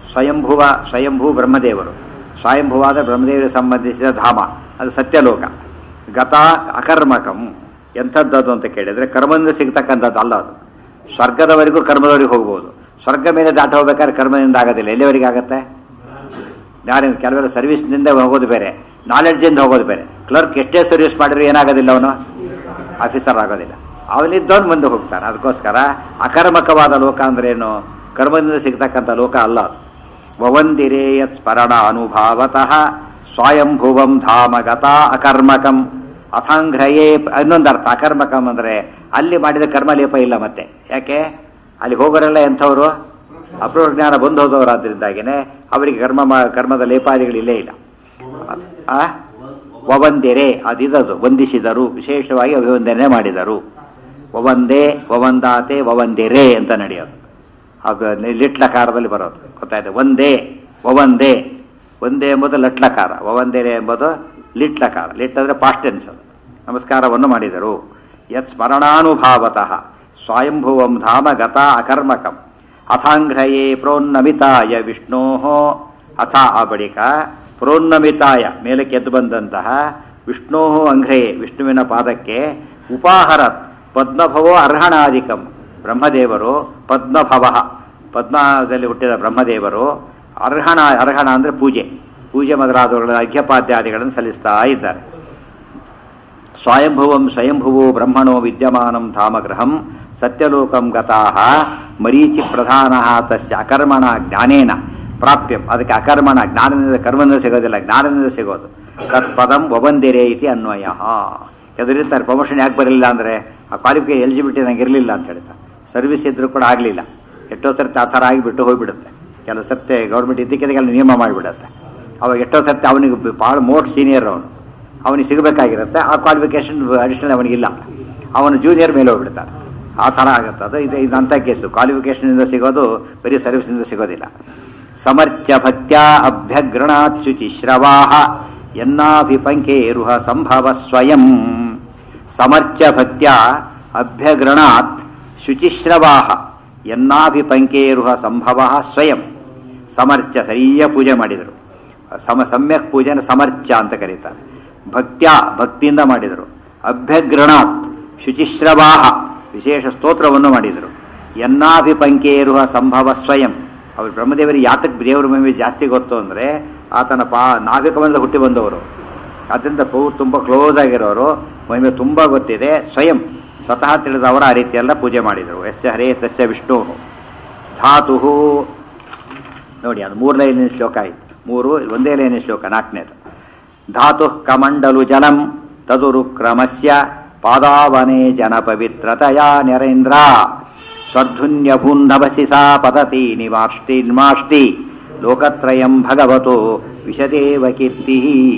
ಸ್ವಯಂಭುವ ಸ್ವಯಂಭೂ ಬ್ರಹ್ಮದೇವರು ಸ್ವಯಂಭುವಾದ ಬ್ರಹ್ಮದೇವರಿಗೆ ಸಂಬಂಧಿಸಿದ ಧಾಮ ಅದು ಸತ್ಯಲೋಕ ಗತ ಅಕರ್ಮಕಂ ಎಂಥದ್ದದು ಅಂತ ಕೇಳಿದರೆ ಕರ್ಮದಿಂದ ಸಿಗ್ತಕ್ಕಂಥದ್ದು ಅಲ್ಲ ಅದು ಸ್ವರ್ಗದವರೆಗೂ ಕರ್ಮದವರೆಗೆ ಹೋಗ್ಬೋದು ಸ್ವರ್ಗ ಮೇಲೆ ದಾಟ ಹೋಗ್ಬೇಕಾದ್ರೆ ಕರ್ಮದಿಂದ ಆಗೋದಿಲ್ಲ ಎಲ್ಲಿವರೆಗೆ ಆಗುತ್ತೆ ಯಾರಿಂದ ಕೆಲವೆಲ್ಲ ಸರ್ವಿಸ್ನಿಂದ ಹೋಗೋದು ಬೇರೆ ನಾಲೆಡ್ಜಿಂದ ಹೋಗೋದು ಬೇರೆ ಕ್ಲರ್ಕ್ ಎಷ್ಟೇ ಸರ್ವಿಸ್ ಮಾಡಿದ್ರು ಏನಾಗೋದಿಲ್ಲ ಅವನು ಆಫೀಸರ್ ಆಗೋದಿಲ್ಲ ಅವನಿದ್ದವನು ಮುಂದೆ ಹೋಗ್ತಾನೆ ಅದಕ್ಕೋಸ್ಕರ ಅಕರ್ಮಕವಾದ ಲೋಕ ಅಂದ್ರೇನು ಕರ್ಮದಿಂದ ಸಿಗ್ತಕ್ಕಂಥ ಲೋಕ ಅಲ್ಲ ಅದು ವವಂದಿರೇ ಯತ್ ಸ್ಮರಣ ಅನುಭಾವತಃ ಸ್ವಯಂಭುವಂ ಧಾಮಗತ ಅಕರ್ಮಕಂ ಅಥಾಂಘ್ರಯೇ ಇನ್ನೊಂದು ಅರ್ಥ ಅಕರ್ಮಕಂ ಅಂದರೆ ಅಲ್ಲಿ ಮಾಡಿದ ಕರ್ಮಲೇಪ ಇಲ್ಲ ಮತ್ತೆ ಯಾಕೆ ಅಲ್ಲಿ ಹೋಗೋರೆಲ್ಲ ಎಂಥವರು ಅಪೂರ್ವ ಜ್ಞಾನ ಬಂದು ಹೋದವರಾದ್ರಿಂದಾಗಿನೇ ಅವರಿಗೆ ಕರ್ಮ ಮಾ- ಕರ್ಮದ ಲೇಪಾದಿಗಳು ಇಲ್ಲೇ ಇಲ್ಲ ಆ ವವಂದಿರೆ ಅದಿದದು ವಂದಿಸಿದರು ವಿಶೇಷವಾಗಿ ಅಭಿವಂದನೆ ಮಾಡಿದರು ವವಂದೇ ವವಂದಾತೆ ವವಂದಿರೆ ಅಂತ ನಡೆಯೋದು ಅದು ಲಿಟ್ಲಕಾರದಲ್ಲಿ ಬರೋದು ಗೊತ್ತಾಯ್ತು ಒಂದೇ ವವಂದೇ ಒಂದೇ ಎಂಬುದು ಲಟ್ಲಕಾರ ವವಂದಿರೆ ಎಂಬುದು ಲಿಟ್ಲಕಾರ ಲಿಟ್ ಅಂದರೆ ಪಾಸ್ಟೆನ್ಸ್ ಅದು ನಮಸ್ಕಾರವನ್ನು ಮಾಡಿದರು ಯತ್ ಸ್ಮರಣಾನುಭಾವತಃ ಸ್ವಯಂಭುವಂ ಧಾಮ ಗತ ಅಕರ್ಮಕಂ ಅಥಾಂಘ್ರಯೇ ಪ್ರೋನ್ನಮಿತಾಯ ವಿಷ್ಣೋ ಅಥ ಆ ಬಳಿಕ ಪ್ರೋನ್ನಮಿತಾಯ ಮೇಲಕ್ಕೆ ಎದ್ದು ಬಂದಂತಹ ವಿಷ್ಣೋ ಅಂಘ್ರಯೇ ವಿಷ್ಣುವಿನ ಪಾದಕ್ಕೆ ಉಪಾಹರತ್ ಪದ್ಮಭವೋ ಅರ್ಹಣಾಧಿಕಂ ಬ್ರಹ್ಮದೇವರು ಪದ್ಮಭವ ಪದ್ಮದಲ್ಲಿ ಹುಟ್ಟಿದ ಬ್ರಹ್ಮದೇವರು ಅರ್ಹಣ ಅರ್ಹಣ ಅಂದರೆ ಪೂಜೆ ಪೂಜೆ ಮೊದಲಾದವುಗಳ ಅರ್ಘ್ಯಪಾದ್ಯಾದಿಗಳನ್ನು ಸಲ್ಲಿಸ್ತಾ ಇದ್ದಾರೆ ಸ್ವಯಂಭುವಂ ಸ್ವಯಂಭುವೋ ಬ್ರಹ್ಮಣೋ ವಿದ್ಯಮಾನಂ ಧಾಮಗೃಹಂ ಸತ್ಯಲೋಕಂ ಗತಾಹ ಮರೀಚಿ ಪ್ರಧಾನ ತಸ್ಯ ಅಕರ್ಮಣ ಜ್ಞಾನೇನ ಪ್ರಾಪ್ಯಂ ಅದಕ್ಕೆ ಅಕರ್ಮಣ ಜ್ಞಾನದಿಂದ ಕರ್ಮದಿಂದ ಸಿಗೋದಿಲ್ಲ ಜ್ಞಾನದಿಂದ ಸಿಗೋದು ತತ್ಪದಂ ಒಬಂದಿರೆ ಇತಿ ಅನ್ವಯ ಎದುರಿರ್ತಾರೆ ಪ್ರಮೋಷನ್ ಯಾಕೆ ಬರಲಿಲ್ಲ ಅಂದರೆ ಆ ಕ್ವಾಲಿಫಿಕೇ ಎಲಿಜಿಬಿಲಿಟಿ ನಂಗೆ ಇರಲಿಲ್ಲ ಅಂತ ಹೇಳ್ತಾರೆ ಸರ್ವಿಸ್ ಇದ್ರೂ ಕೂಡ ಆಗಲಿಲ್ಲ ಎಷ್ಟೋ ಸರ್ತಿ ಆ ಥರ ಆಗಿಬಿಟ್ಟು ಹೋಗ್ಬಿಡುತ್ತೆ ಕೆಲವು ಸರ್ತಿ ಗೌರ್ಮೆಂಟ್ ಇದ್ದಕ್ಕಿದ್ದ ನಿಯಮ ಮಾಡಿಬಿಡುತ್ತೆ ಅವಾಗ ಎಷ್ಟೋ ಸರ್ತಿ ಅವನಿಗೆ ಭಾಳ ಮೋಸ್ಟ್ ಸೀನಿಯರ್ ಅವನು ಅವನಿಗೆ ಸಿಗಬೇಕಾಗಿರುತ್ತೆ ಆ ಕ್ವಾಲಿಫಿಕೇಶನ್ ಅಡಿಷನಲ್ ಅವನಿಗಿಲ್ಲ ಅವನು ಜೂನಿಯರ್ ಮೇಲೆ ಹೋಗ್ಬಿಡ್ತಾನೆ ಆ ಥರ ಆಗುತ್ತೆ ಅದು ಇದು ಇದಂಥ ಕೇಸು ಕ್ವಾಲಿಫಿಕೇಶನಿಂದ ಸಿಗೋದು ಬರೀ ಸರ್ವಿಸ್ನಿಂದ ಸಿಗೋದಿಲ್ಲ ಸಮರ್ಚ್ಯ ಭಕ್ತ್ಯ ಅಭ್ಯಗ್ರಣಾತ್ ಶುಚಿಶ್ರವಾಹ ಎನ್ನಾಭಿಪಂಕೇರುಹ ಸಂಭವ ಸ್ವಯಂ ಸಮರ್ಚ್ಯ ಭಕ್ತ್ಯ ಅಭ್ಯಗ್ರಣಾತ್ ಶುಚಿಶ್ರವಾಹ ಎನ್ನಾಭಿಪಂಕೇರುಹ ಸಂಭವ ಸ್ವಯಂ ಸಮರ್ಚ್ಯ ಸರಿಯ ಪೂಜೆ ಮಾಡಿದರು ಸಮ ಸಮ್ಯಕ್ ಪೂಜೆನ ಸಮರ್ಚ್ಯ ಅಂತ ಕರೀತಾರೆ ಭಕ್ತ್ಯ ಭಕ್ತಿಯಿಂದ ಮಾಡಿದರು ಅಭ್ಯಗ್ರಣಾತ್ ಶುಚಿಶ್ರವಾಹ ವಿಶೇಷ ಸ್ತೋತ್ರವನ್ನು ಮಾಡಿದರು ಎನ್ನಾಭಿಪಂಕೇರುಹ ಸಂಭವ ಸ್ವಯಂ ಅವರು ಬ್ರಹ್ಮದೇವರಿಗೆ ಯಾತಕ್ಕೆ ದೇವರ ಮಹಿಮೆ ಜಾಸ್ತಿ ಗೊತ್ತು ಅಂದರೆ ಆತನ ಪಾ ನಾಭಿಕವಂದ ಹುಟ್ಟಿ ಬಂದವರು ಅದರಿಂದ ಪೂ ತುಂಬ ಕ್ಲೋಸ್ ಆಗಿರೋರು ಮಹಿಮೆ ತುಂಬ ಗೊತ್ತಿದೆ ಸ್ವಯಂ ಸ್ವತಃ ತಿಳಿದವರು ಆ ರೀತಿಯೆಲ್ಲ ಪೂಜೆ ಮಾಡಿದರು ಎಸ್ ಹರೇ ತಸ್ಯ ವಿಷ್ಣು ಧಾತು ನೋಡಿ ಅದು ಮೂರು ಲೈನಿನ ಶ್ಲೋಕ ಆಯಿತು ಮೂರು ಒಂದೇ ಲೈನಿನ ಶ್ಲೋಕ ನಾಲ್ಕನೇದು ಧಾತು ಕಮಂಡಲು ಜಲಂ ತದುರು ಕ್ರಮಸ್ಯ ಪಾದಾವನೆ ಜನ ಪವಿತ್ರತಯಾ ನರೇಂದ್ರ ಸ್ವರ್ಧುನ್ಯಭೂನ್ನಭಸಿ ಸಾ ಪತತಿ ನಿವಾಷ್ಟಿ ನಿಮಾಷ್ಟಿ ಲೋಕತ್ರಯಂ ಭಗವತೋ ವಿಶದೇವ ಕೀರ್ತಿ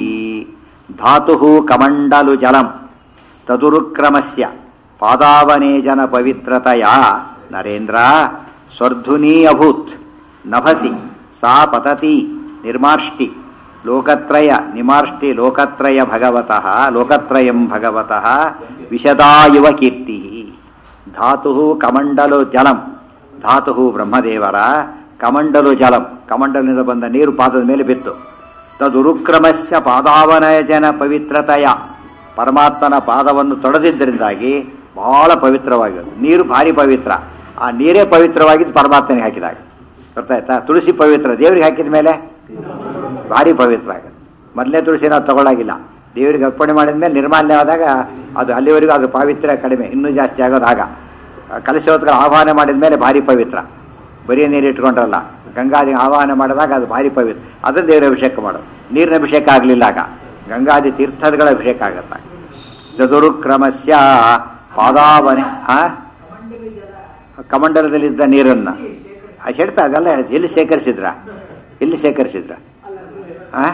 ಧಾತು ಕಮಂಡಲು ಜಲಂ ತದುರುಕ್ರಮಸ್ಯ ಪಾದಾವನೆ ಜನ ಪವಿತ್ರತಯ ನರೇಂದ್ರ ಸ್ವರ್ಧುನೀ ಅಭೂತ್ ನಭಸಿ ಸಾ ಪತತಿ ನಿರ್ಮಾಷ್ಟಿ ಲೋಕತ್ರಯ ನಿಮಾರ್ಷ್ಟಿ ಲೋಕತ್ರಯ ಭಗವತಃ ಲೋಕತ್ರಯಂ ಭಗವತಃ ವಿಶದಾಯುವ ಕೀರ್ತಿ ಧಾತು ಕಮಂಡಲು ಜಲಂ ಧಾತು ಬ್ರಹ್ಮದೇವರ ಕಮಂಡಲು ಜಲಂ ಕಮಂಡಲಿನಿಂದ ಬಂದ ನೀರು ಪಾದದ ಮೇಲೆ ಬಿತ್ತು ತದುರುಕ್ರಮಸ್ಯ ಪಾದಾವನಯ ಜನ ಪವಿತ್ರತೆಯ ಪರಮಾತ್ಮನ ಪಾದವನ್ನು ತೊಡೆದಿದ್ದರಿಂದಾಗಿ ಬಹಳ ಪವಿತ್ರವಾಗಿರೋದು ನೀರು ಭಾರಿ ಪವಿತ್ರ ಆ ನೀರೇ ಪವಿತ್ರವಾಗಿದ್ದು ಪರಮಾತ್ಮನಿಗೆ ಹಾಕಿದಾಗ ಗೊತ್ತಾಯ್ತಾ ತುಳಸಿ ಪವಿತ್ರ ದೇವರಿಗೆ ಹಾಕಿದ ಮೇಲೆ ಭಾರಿ ಪವಿತ್ರ ಆಗುತ್ತೆ ಮೊದಲೇ ತುಳಸಿ ನಾವು ತಗೊಳ್ಳಾಗಿಲ್ಲ ದೇವರಿಗೆ ಅರ್ಪಣೆ ಮಾಡಿದ ಮೇಲೆ ನಿರ್ಮಾಲ್ಯವಾದಾಗ ಅದು ಅಲ್ಲಿವರೆಗೂ ಅದು ಪಾವಿತ್ರ್ಯ ಕಡಿಮೆ ಇನ್ನೂ ಜಾಸ್ತಿ ಆಗೋದು ಆಗ ಕಲಶೋತ್ತರ ಆಹ್ವಾನ ಮಾಡಿದ ಮೇಲೆ ಭಾರಿ ಪವಿತ್ರ ಬರೀ ನೀರು ಇಟ್ಕೊಂಡ್ರಲ್ಲ ಗಂಗಾದಿ ಆಹ್ವಾನ ಮಾಡಿದಾಗ ಅದು ಭಾರಿ ಪವಿತ್ರ ಅದನ್ನು ದೇವರ ಅಭಿಷೇಕ ಮಾಡೋದು ನೀರಿನ ಅಭಿಷೇಕ ಆಗಲಿಲ್ಲ ಆಗ ಗಂಗಾದಿ ತೀರ್ಥಗಳ ಅಭಿಷೇಕ ಆಗತ್ತ ಚತುರುಕ್ರಮಸ್ಯ ಪಾದಾವನೆ ಆ ಕಮಂಡಲದಲ್ಲಿದ್ದ ನೀರನ್ನು ಅದು ಹೇಳ್ತಾ ಅದೆಲ್ಲ ಹೇಳ್ತು ಎಲ್ಲಿ ಶೇಖರಿಸಿದ್ರ ಎಲ್ಲಿ ಶೇಖರಿಸಿದ್ರ ಆ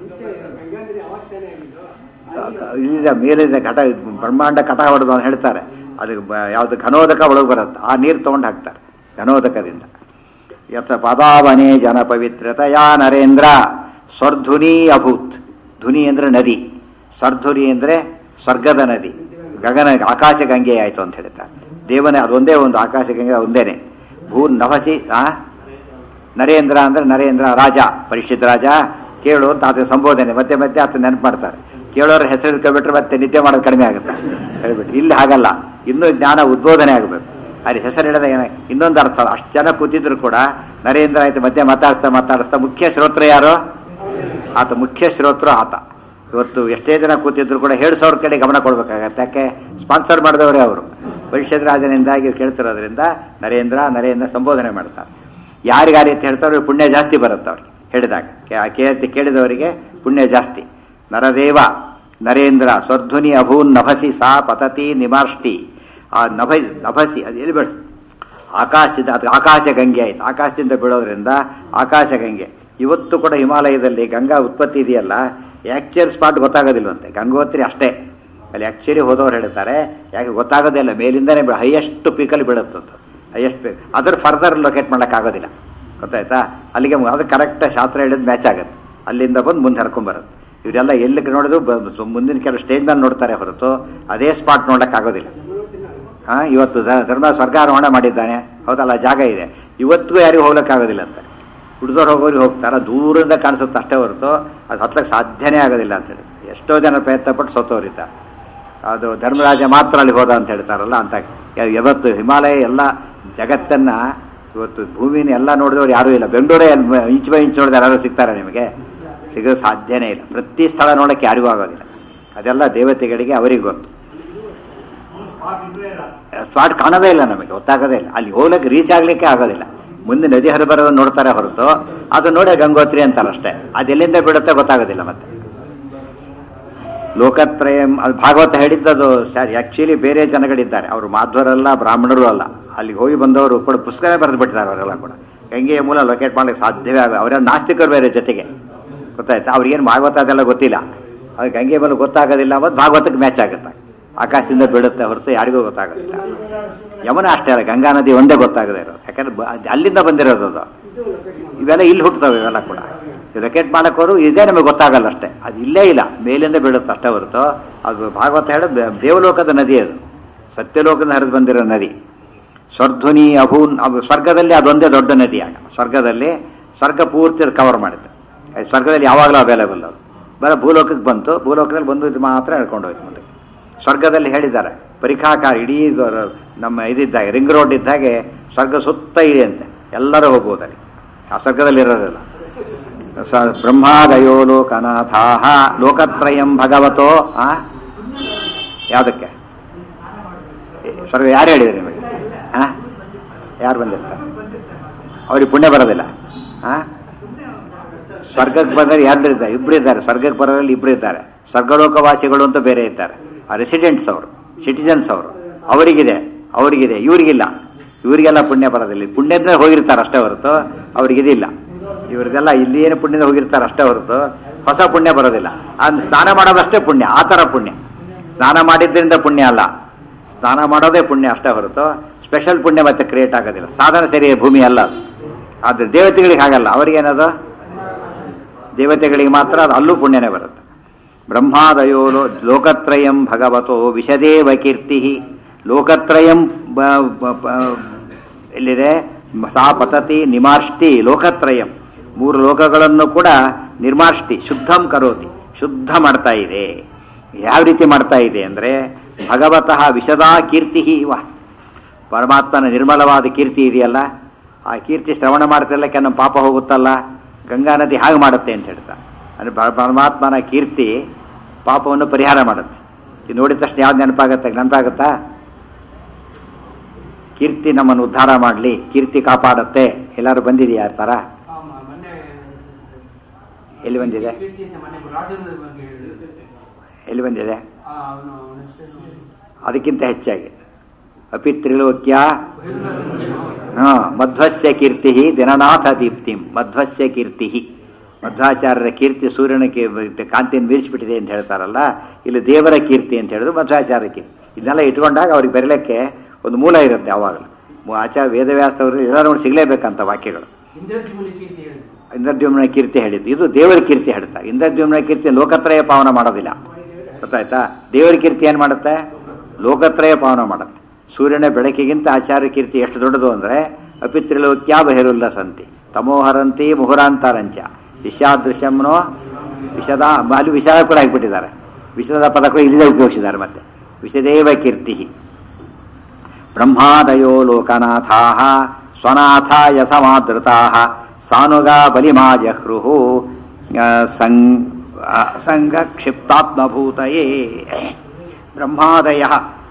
ಇಲ್ಲಿಂದ ಮೇಲಿಂದ ಘಟ ಬ್ರಹ್ಮಾಂಡ ಕಟ ಹೊಡೆದು ಅಂತ ಹೇಳ್ತಾರೆ ಅದು ಬ- ಯಾವುದು ಘನೋದಕ ಒಳಗೆ ಬರುತ್ತೆ ಆ ನೀರು ತೊಗೊಂಡು ಹಾಕ್ತಾರೆ ಘನೋದಕದಿಂದ ಯಥ ಪದಾವನೆ ಜನ ಪವಿತ್ರತಯಾ ನರೇಂದ್ರ ಸ್ವರ್ಧುನಿ ಅಭೂತ್ ಧುನಿ ಅಂದರೆ ನದಿ ಸ್ವರ್ಧುನಿ ಅಂದರೆ ಸ್ವರ್ಗದ ನದಿ ಗಗನ ಆಕಾಶ ಗಂಗೆ ಆಯಿತು ಅಂತ ಹೇಳ್ತಾರೆ ದೇವನೇ ಅದೊಂದೇ ಒಂದು ಆಕಾಶ ಗಂಗೆ ಒಂದೇನೆ ಭೂ ನಭಸಿ ಆ ನರೇಂದ್ರ ಅಂದ್ರೆ ನರೇಂದ್ರ ರಾಜ ಪರಿಷತ್ ರಾಜ ಕೇಳು ಅಂತ ಆತ ಸಂಬೋಧನೆ ಮತ್ತೆ ಮತ್ತೆ ಆತ ನೆನಪು ಮಾಡ್ತಾರೆ ಕೇಳೋರ ಹೆಸರು ಇಟ್ಕೊಬಿಟ್ರೆ ಮತ್ತೆ ನಿದ್ದೆ ಮಾಡೋದು ಕಡಿಮೆ ಆಗುತ್ತೆ ಹೇಳ್ಬಿಟ್ಟು ಇಲ್ಲಿ ಹಾಗಲ್ಲ ಇನ್ನೂ ಜ್ಞಾನ ಉದ್ಬೋಧನೆ ಆಗಬೇಕು ಅಲ್ಲಿ ಹೆಸರು ಹಿಡಿದ ಏನ ಇನ್ನೊಂದು ಅರ್ಥ ಅಷ್ಟು ಜನ ಕೂತಿದ್ರು ಕೂಡ ನರೇಂದ್ರ ಆಯ್ತು ಮಧ್ಯೆ ಮಾತಾಡಿಸ್ತಾ ಮಾತಾಡಿಸ್ತಾ ಮುಖ್ಯ ಶ್ರೋತ್ರ ಯಾರು ಆತ ಮುಖ್ಯ ಶ್ರೋತೃ ಆತ ಇವತ್ತು ಎಷ್ಟೇ ಜನ ಕೂತಿದ್ರು ಕೂಡ ಹೇಳಿಸೋರ ಕಡೆ ಗಮನ ಕೊಡ್ಬೇಕಾಗತ್ತೆ ಯಾಕೆ ಸ್ಪಾನ್ಸರ್ ಮಾಡಿದವರೇ ಅವರು ಪರಿಷತ್ ರಾಜನಿಂದಾಗಿ ಕೇಳ್ತಿರೋದ್ರಿಂದ ನರೇಂದ್ರ ನರೇಂದ್ರ ಸಂಬೋಧನೆ ಮಾಡ್ತಾರೆ ಯಾರಿಗಾರಿ ಅಂತ ಹೇಳ್ತಾರೆ ಅವ್ರಿಗೆ ಪುಣ್ಯ ಜಾಸ್ತಿ ಬರುತ್ತೆ ಅವ್ರಿಗೆ ಹೇಳಿದಾಗ ಕೇ- ಕೇಳ್ತಿ ಕೇಳಿದವರಿಗೆ ಪುಣ್ಯ ಜಾಸ್ತಿ ನರದೇವ ನರೇಂದ್ರ ಸ್ವರ್ಧ್ವನಿ ಅಭೂನ್ ನಭಸಿ ಸಾ ಪತತಿ ನಿಮಾರ್ಷ್ಟಿ ಆ ನಭ ನಭಸಿ ಅದು ಎಲ್ಲಿ ಬೆಳೆಸ್ ಆಕಾಶದಿಂದ ಅದು ಆಕಾಶ ಗಂಗೆ ಆಯ್ತು ಆಕಾಶದಿಂದ ಬೀಳೋದ್ರಿಂದ ಆಕಾಶ ಗಂಗೆ ಇವತ್ತು ಕೂಡ ಹಿಮಾಲಯದಲ್ಲಿ ಗಂಗಾ ಉತ್ಪತ್ತಿ ಇದೆಯಲ್ಲ ಆ್ಯಕ್ಚುಯಲ್ ಸ್ಪಾಟ್ ಗೊತ್ತಾಗೋದಿಲ್ವಂತೆ ಗಂಗೋತ್ರಿ ಅಷ್ಟೇ ಅಲ್ಲಿ ಆ್ಯಕ್ಚುಲಿ ಹೋದವ್ರು ಹೇಳ್ತಾರೆ ಯಾಕೆ ಗೊತ್ತಾಗೋದೇ ಇಲ್ಲ ಮೇಲಿಂದನೇ ಹೈಯೆಸ್ಟ್ ಪೀಕಲ್ಲಿ ಬೀಳುತ್ತಂತ ಹೈಯೆಸ್ಟ್ ಪೀಕ್ ಅದ್ರ ಫರ್ದರ್ ಲೊಕೇಟ್ ಮಾಡೋಕ್ಕಾಗೋದಿಲ್ಲ ಗೊತ್ತಾಯ್ತಾ ಅಲ್ಲಿಗೆ ಮು- ಅದು ಕರೆಕ್ಟ್ ಶಾಸ್ತ್ರ ಹೇಳಿದ್ ಮ್ಯಾಚ್ ಆಗುತ್ತೆ ಅಲ್ಲಿಂದ ಬಂದು ಮುಂದೆ ಹರ್ಕೊಂಬರುತ್ತೆ ಇವರೆಲ್ಲ ಎಲ್ಲಿ ನೋಡಿದ್ರು ಬ- ಸು- ಮುಂದಿನ ಕೆಲವು ಸ್ಟೇಜ್ ಮೇಲೆ ನೋಡ್ತಾರೆ ಹೊರತು ಅದೇ ಸ್ಪಾಟ್ ನೋಡೋಕ್ಕಾಗೋದಿಲ್ಲ ಹಾ ಇವತ್ತು ಧ- ಧರ್ಮ ಸ್ವರ್ಗಾರೋಹಣ ಮಾಡಿದ್ದಾನೆ ಹೌದಲ್ಲ ಜಾಗ ಇದೆ ಇವತ್ತಿಗೂ ಯಾರಿಗೂ ಹೋಗ್ಲಿಕ್ಕಾಗೋದಿಲ್ಲ ಅಂತ ಹುಡ್ದವ್ರು ಹೋಗೋರು ಹೋಗ್ತಾರ ದೂರದಿಂದ ಕಾಣಿಸುತ್ತೆ ಅಷ್ಟೇ ಹೊರತು ಅದು ಹತ್ಲಕ್ಕೆ ಸಾಧ್ಯನೇ ಆಗೋದಿಲ್ಲ ಅಂತ ಹೇಳಿ ಎಷ್ಟೋ ಜನ ಪ್ರಯತ್ನ ಪಟ್ಟು ಸೋತವರಿದ್ದಾರೆ ಅದು ಧರ್ಮರಾಜ ಮಾತ್ರ ಅಲ್ಲಿ ಹೋದ ಅಂತ ಹೇಳ್ತಾರಲ್ಲ ಅಂತ ಯ- ಯಾವತ್ತು ಹಿಮಾಲಯ ಎಲ್ಲ ಜಗತ್ತನ್ನ ಇವತ್ತು ಭೂಮಿನ ಎಲ್ಲ ನೋಡಿದವ್ರು ಯಾರೂ ಇಲ್ಲ ಬೆಂಗಳೂರೇ ಎಲ್- ಇಂಚ್ ಬೈ ಇಂಚ್ ನೋಡಿದ್ರೆ ಯಾರು ಸಿಗ್ತಾರೆ ನಿಮಗೆ ಸಿಗೋದು ಸಾಧ್ಯನೇ ಇಲ್ಲ ಪ್ರತಿ ಸ್ಥಳ ನೋಡೋಕ್ಕೆ ಯಾರಿಗೂ ಆಗೋದಿಲ್ಲ ಅದೆಲ್ಲ ದೇವತೆಗಳಿಗೆ ಅವರಿಗೆ ಗೊತ್ತು ಸ್ಪಾಟ್ ಕಾಣೋದೇ ಇಲ್ಲ ನಮಗೆ ಗೊತ್ತಾಗೋದೇ ಇಲ್ಲ ಅಲ್ಲಿ ಹೋಗ್ಲಿಕ್ಕೆ ರೀಚ್ ಆಗ್ಲಿಕ್ಕೆ ಆಗೋದಿಲ್ಲ ಮುಂದೆ ನದಿ ಹರಿಬರೋದನ್ನ ನೋಡ್ತಾರೆ ಹೊರತು ಅದು ನೋಡೇ ಗಂಗೋತ್ರಿ ಅಂತಾರೆ ಅಷ್ಟೇ ಅದು ಎಲ್ಲಿಂದ ಬಿಡುತ್ತೆ ಗೊತ್ತಾಗೋದಿಲ್ಲ ಮತ್ತೆ ಲೋಕತ್ರಯ ಅದು ಭಾಗವತ ಹೇಳಿದ್ದದು ಸರಿ ಆಕ್ಚುಲಿ ಬೇರೆ ಜನಗಳಿದ್ದಾರೆ ಅವರು ಮಾಧ್ವರಲ್ಲ ಬ್ರಾಹ್ಮಣರು ಅಲ್ಲ ಅಲ್ಲಿಗೆ ಹೋಗಿ ಬಂದವರು ಕೂಡ ಪುಸ್ತಕನೇ ಬರೆದು ಬಿಟ್ಟಿದ್ದಾರೆ ಅವರೆಲ್ಲ ಕೂಡ ಗಂಗೆಯ ಮೂಲ ಲೊಕೇಟ್ ಮಾಡ್ಲಿಕ್ಕೆ ಸಾಧ್ಯವೇ ಆಗ ಅವರ ನಾಸ್ತಿಕರು ಬೇರೆ ಜೊತೆಗೆ ಗೊತ್ತಾಯ್ತಾ ಅವ್ರಿಗೇನು ಭಾಗವತ ಅದೆಲ್ಲ ಗೊತ್ತಿಲ್ಲ ಅದು ಗಂಗೆ ಮೇಲೆ ಗೊತ್ತಾಗೋದಿಲ್ಲ ಮತ್ತು ಭಾಗವತಕ್ಕೆ ಮ್ಯಾಚ್ ಆಗುತ್ತೆ ಆಕಾಶದಿಂದ ಬೀಳುತ್ತೆ ಹೊರತು ಯಾರಿಗೂ ಗೊತ್ತಾಗೋದಿಲ್ಲ ಯಮುನ ಅಷ್ಟೇ ಅಲ್ಲ ಗಂಗಾ ನದಿ ಒಂದೇ ಗೊತ್ತಾಗದೇ ಇರೋದು ಯಾಕಂದ್ರೆ ಬ- ಅಲ್ಲಿಂದ ಬಂದಿರೋದು ಅದು ಇವೆಲ್ಲ ಇಲ್ಲಿ ಹುಟ್ಟುತ್ತವೆ ಇವೆಲ್ಲ ಕೂಡ ರೆಕೆಟ್ ಮಾಡೋಕೋರು ಇದೇ ನಮಗೆ ಗೊತ್ತಾಗಲ್ಲ ಅಷ್ಟೇ ಅದು ಇಲ್ಲೇ ಇಲ್ಲ ಮೇಲಿಂದ ಬೀಳುತ್ತೆ ಅಷ್ಟೇ ಹೊರತು ಅದು ಭಾಗವತ ಹೇಳೋದು ದೇ- ದೇವಲೋಕದ ನದಿ ಅದು ಸತ್ಯಲೋಕದ ಹರಿದು ಬಂದಿರೋ ನದಿ ಸ್ವರ್ಧ್ವನಿ ಅಭೂನ್ ಅವು ಸ್ವರ್ಗದಲ್ಲಿ ಅದೊಂದೇ ದೊಡ್ಡ ನದಿ ಆಗ ಸ್ವರ್ಗದಲ್ಲಿ ಸ್ವರ್ಗ ಪೂರ್ತಿ ಕವರ್ ಮಾಡುತ್ತೆ ಅದು ಸ್ವರ್ಗದಲ್ಲಿ ಯಾವಾಗಲೂ ಅವೈಲೇಬಲ್ ಅದು ಬರ ಭೂಲೋಕಕ್ಕೆ ಬಂತು ಭೂಲೋಕದಲ್ಲಿ ಬಂದು ಇದು ಮಾತ್ರ ಹೇಳ್ಕೊಂಡು ಹೋಯ್ತು ಮುಂದೆ ಸ್ವರ್ಗದಲ್ಲಿ ಹೇಳಿದ್ದಾರೆ ಪರಿಖಾಕಾರ ಇಡೀ ಇದು ನಮ್ಮ ಇದಿದ್ದಾಗೆ ರಿಂಗ್ ರೋಡ್ ಇದ್ದಾಗೆ ಸ್ವರ್ಗ ಸುತ್ತ ಇದೆ ಅಂತೆ ಎಲ್ಲರೂ ಹೋಗ್ಬೋದು ಅಲ್ಲಿ ಆ ಸ್ವರ್ಗದಲ್ಲಿ ಇರೋದಿಲ್ಲ ಸ ಬ್ರಹ್ಮಾದಯೋ ಲೋಕನಾಥಾಹ ಲೋಕತ್ರಯಂ ಭಗವತೋ ಆ ಯಾವುದಕ್ಕೆ ಏ, ಸ್ವರ್ಗ ಯಾರು ಹೇಳಿದ್ರು ನಿಮಗೆ ಆ ಯಾರು ಬಂದಿರ್ತಾರೆ ಅವ್ರಿಗೆ ಪುಣ್ಯ ಬರೋದಿಲ್ಲ ಆ ಸ್ವರ್ಗಕ್ಕೆ ಬಂದರೆ ಎರಡು ಇದ್ದಾರೆ ಇಬ್ರು ಇದ್ದಾರೆ ಸ್ವರ್ಗಕ್ಕೆ ಬರೋದ್ರಲ್ಲಿ ಇಬ್ರು ಇದ್ದಾರೆ ಸ್ವರ್ಗಲೋಕವಾಸಿಗಳು ಅಂತ ಬೇರೆ ಇದ್ದಾರೆ ಆ ರೆಸಿಡೆಂಟ್ಸ್ ಅವರು ಸಿಟಿಜನ್ಸ್ ಅವರು ಅವರಿಗಿದೆ ಅವರಿಗಿದೆ ಇವರಿಗಿಲ್ಲ ಇವರಿಗೆಲ್ಲ ಪುಣ್ಯ ಬರೋದಿಲ್ಲ ಪುಣ್ಯದಿಂದ ಹೋಗಿರ್ತಾರೆ ಅಷ್ಟೇ ಹೊರತು ಅವ್ರಿಗಿದಿಲ್ಲ ಇವ್ರಿಗೆಲ್ಲ ಇಲ್ಲಿ ಏನು ಪುಣ್ಯದ ಹೋಗಿರ್ತಾರೆ ಅಷ್ಟೇ ಹೊರತು ಹೊಸ ಪುಣ್ಯ ಬರೋದಿಲ್ಲ ಅದು ಸ್ನಾನ ಮಾಡೋದಷ್ಟೇ ಪುಣ್ಯ ಆ ಥರ ಪುಣ್ಯ ಸ್ನಾನ ಮಾಡಿದ್ರಿಂದ ಪುಣ್ಯ ಅಲ್ಲ ಸ್ನಾನ ಮಾಡೋದೇ ಪುಣ್ಯ ಅಷ್ಟೇ ಹೊರತು ಸ್ಪೆಷಲ್ ಪುಣ್ಯ ಮತ್ತೆ ಕ್ರಿಯೇಟ್ ಆಗೋದಿಲ್ಲ ಸಾಧನ ಸರಿ ಭೂಮಿ ಅಲ್ಲ ಅದು ಆದರೆ ದೇವತೆಗಳಿಗೆ ಹಾಗಲ್ಲ ಅವ್ರಿಗೇನದು ದೇವತೆಗಳಿಗೆ ಮಾತ್ರ ಅದು ಅಲ್ಲೂ ಪುಣ್ಯನೇ ಬರುತ್ತೆ ಬ್ರಹ್ಮಾದಯೋ ಲೋ- ಲೋಕತ್ರಯಂ ಭಗವತೋ ವಿಷದೇವ ಕೀರ್ತಿ ಲೋಕತ್ರಯಂ ಬ- ಬ- ಬ- ಎಲ್ಲಿದೆ ಸಾ ಪತತಿ ನಿಮಾರ್ಷ್ಟಿ ಲೋಕತ್ರಯಂ ಮೂರು ಲೋಕಗಳನ್ನು ಕೂಡ ನಿರ್ಮಾರ್ಷ್ಟಿ ಶುದ್ಧಂ ಕರೋತಿ ಶುದ್ಧ ಮಾಡ್ತಾ ಇದೆ ಯಾವ ರೀತಿ ಮಾಡ್ತಾ ಇದೆ ಅಂದರೆ ಭಗವತಃ ವಿಷದಾ ಕೀರ್ತಿ ಇವ ಪರಮಾತ್ಮನ ನಿರ್ಮಲವಾದ ಕೀರ್ತಿ ಇದೆಯಲ್ಲ ಆ ಕೀರ್ತಿ ಶ್ರವಣ ಮಾಡ್ತಿರ್ಲಿಕ್ಕೆ ನಮ್ಮ ಪಾಪ ಹೋಗುತ್ತಲ್ಲ ಗಂಗಾ ನದಿ ಹಾಗೆ ಮಾಡುತ್ತೆ ಅಂತ ಹೇಳ್ತಾ ಅಂದರೆ ಪರ- ಪರಮಾತ್ಮನ ಕೀರ್ತಿ ಪಾಪವನ್ನು ಪರಿಹಾರ ಮಾಡುತ್ತೆ ಇದು ನೋಡಿದ ತಕ್ಷಣ ಯಾವ್ದು ನೆನಪಾಗತ್ತೆ ನೆನಪಾಗುತ್ತಾ ಕೀರ್ತಿ ನಮ್ಮನ್ನು ಉದ್ಧಾರ ಮಾಡಲಿ ಕೀರ್ತಿ ಕಾಪಾಡುತ್ತೆ ಎಲ್ಲರೂ ಬಂದಿದೆಯಾ ಆ ಥರ ಆ, ಮ- ಮೊನ್ನೆ ಎಲ್ಲಿ ಬಂದಿದೆ ಕೀರ್ತಿ ಅಂತ ಮೊನ್ನೆ ರಾಜನ ಬಗ್ಗೆ ಹೇಳಿದ್ರು. ಎಲ್ಲಿ ಬಂದಿದೆ ಆ, ಅವನು ಅವನ ಹೆಸರೇನು? ಅದಕ್ಕಿಂತ ಹೆಚ್ಚಾಗಿ ಅಪಿ ತ್ರಿಲೋಕ್ಯ ಬಹಿರಂಗ ಸಂಧಿ. ಹಾ ಮಧ್ವಸ್ಯ ಕೀರ್ತಿ ದಿನನಾಥ ದೀಪ್ತಿಂ ಮಧ್ವಸ್ಯ ಕೀರ್ತಿ ಮಧ್ವಾಚಾರ್ಯರ ಕೀರ್ತಿ ಸೂರ್ಯನ ಕೀ- ಕಾಂತಿಯನ್ನು ಮೀರಿಸಿಬಿಟ್ಟಿದೆ ಅಂತ ಹೇಳ್ತಾರಲ್ಲ ಇಲ್ಲಿ ದೇವರ ಕೀರ್ತಿ ಅಂತ ಹೇಳಿದ್ರು ಮಧ್ವಾಚಾರ್ಯ ಕೀರ್ತಿ ಇದನ್ನೆಲ್ಲ ಇಟ್ಕೊಂಡಾಗ ಅವ್ರಿಗೆ ಬರಲಿಕ್ಕೆ ಒಂದು ಮೂಲ ಇರುತ್ತೆ ಯಾವಾಗಲೂ ಮು- ಆಚಾರ್ಯ ವೇದವ್ಯಾಸವರು ಎಲ್ಲರೂ ನೋಡಿ ಸಿಗಲೇಬೇಕಂತ ವಾಕ್ಯಗಳು ಇಂದ್ರದ್ಯುಮ್ನ ಕೀರ್ತಿ ಹೇಳಿದ್ರು ಇಂದ್ರದ್ಯುಮ್ನ ಕೀರ್ತಿ ಹೇಳಿದ್ದು ಇದು ದೇವರ ಕೀರ್ತಿ ಹೇಳ್ತಾರೆ ಇಂದ್ರದ್ಯುಮ್ನ ಕೀರ್ತಿ ಲೋಕತ್ರಯ ಪಾವನ ಮಾಡೋದಿಲ್ಲ ಗೊತ್ತಾಯ್ತಾ ದೇವರ ಕೀರ್ತಿ ಏನು ಮಾಡುತ್ತೆ ಲೋಕತ್ರಯ ಪಾವನ ಮಾಡುತ್ತೆ ಸೂರ್ಯನ ಬೆಳಕಿಗಿಂತ ಆಚಾರ್ಯ ಕೀರ್ತಿ ಎಷ್ಟು ದೊಡ್ಡದು ಅಂದರೆ ಅಪಿತ್ರಿಲೋಕ್ಯ ಬಹಿರುಲ್ಲ ಸಂತಿ ತಮೋಹರಂತಿ ಮುಹುರಾಂತರಂಚ ವಿಷಾದೃಶ್ಯಂನೋ ವಿಷದ ಅಲ್ಲಿ ವಿಷಾದ ಕೂಡ ಹಾಕಿಬಿಟ್ಟಿದ್ದಾರೆ ವಿಷದ ಪದ ಕೂಡ ಇಲ್ಲಿದೆ ಉಪಯೋಗಿಸಿದ್ದಾರೆ ಮತ್ತೆ ವಿಷದೇವ ಕೀರ್ತಿ ಬ್ರಹ್ಮಾದಯೋ ಲೋಕನಾಥಾ ಸ್ವನಾಥಾಯ ಸಮಾದೃತಾ ಸಾನುಗಾ ಬಲಿಮಾಜಹೃಹು ಸಂಗಕ್ಷಿಪ್ತಾತ್ಮಭೂತಯೇ ಬ್ರಹ್ಮಾದಯ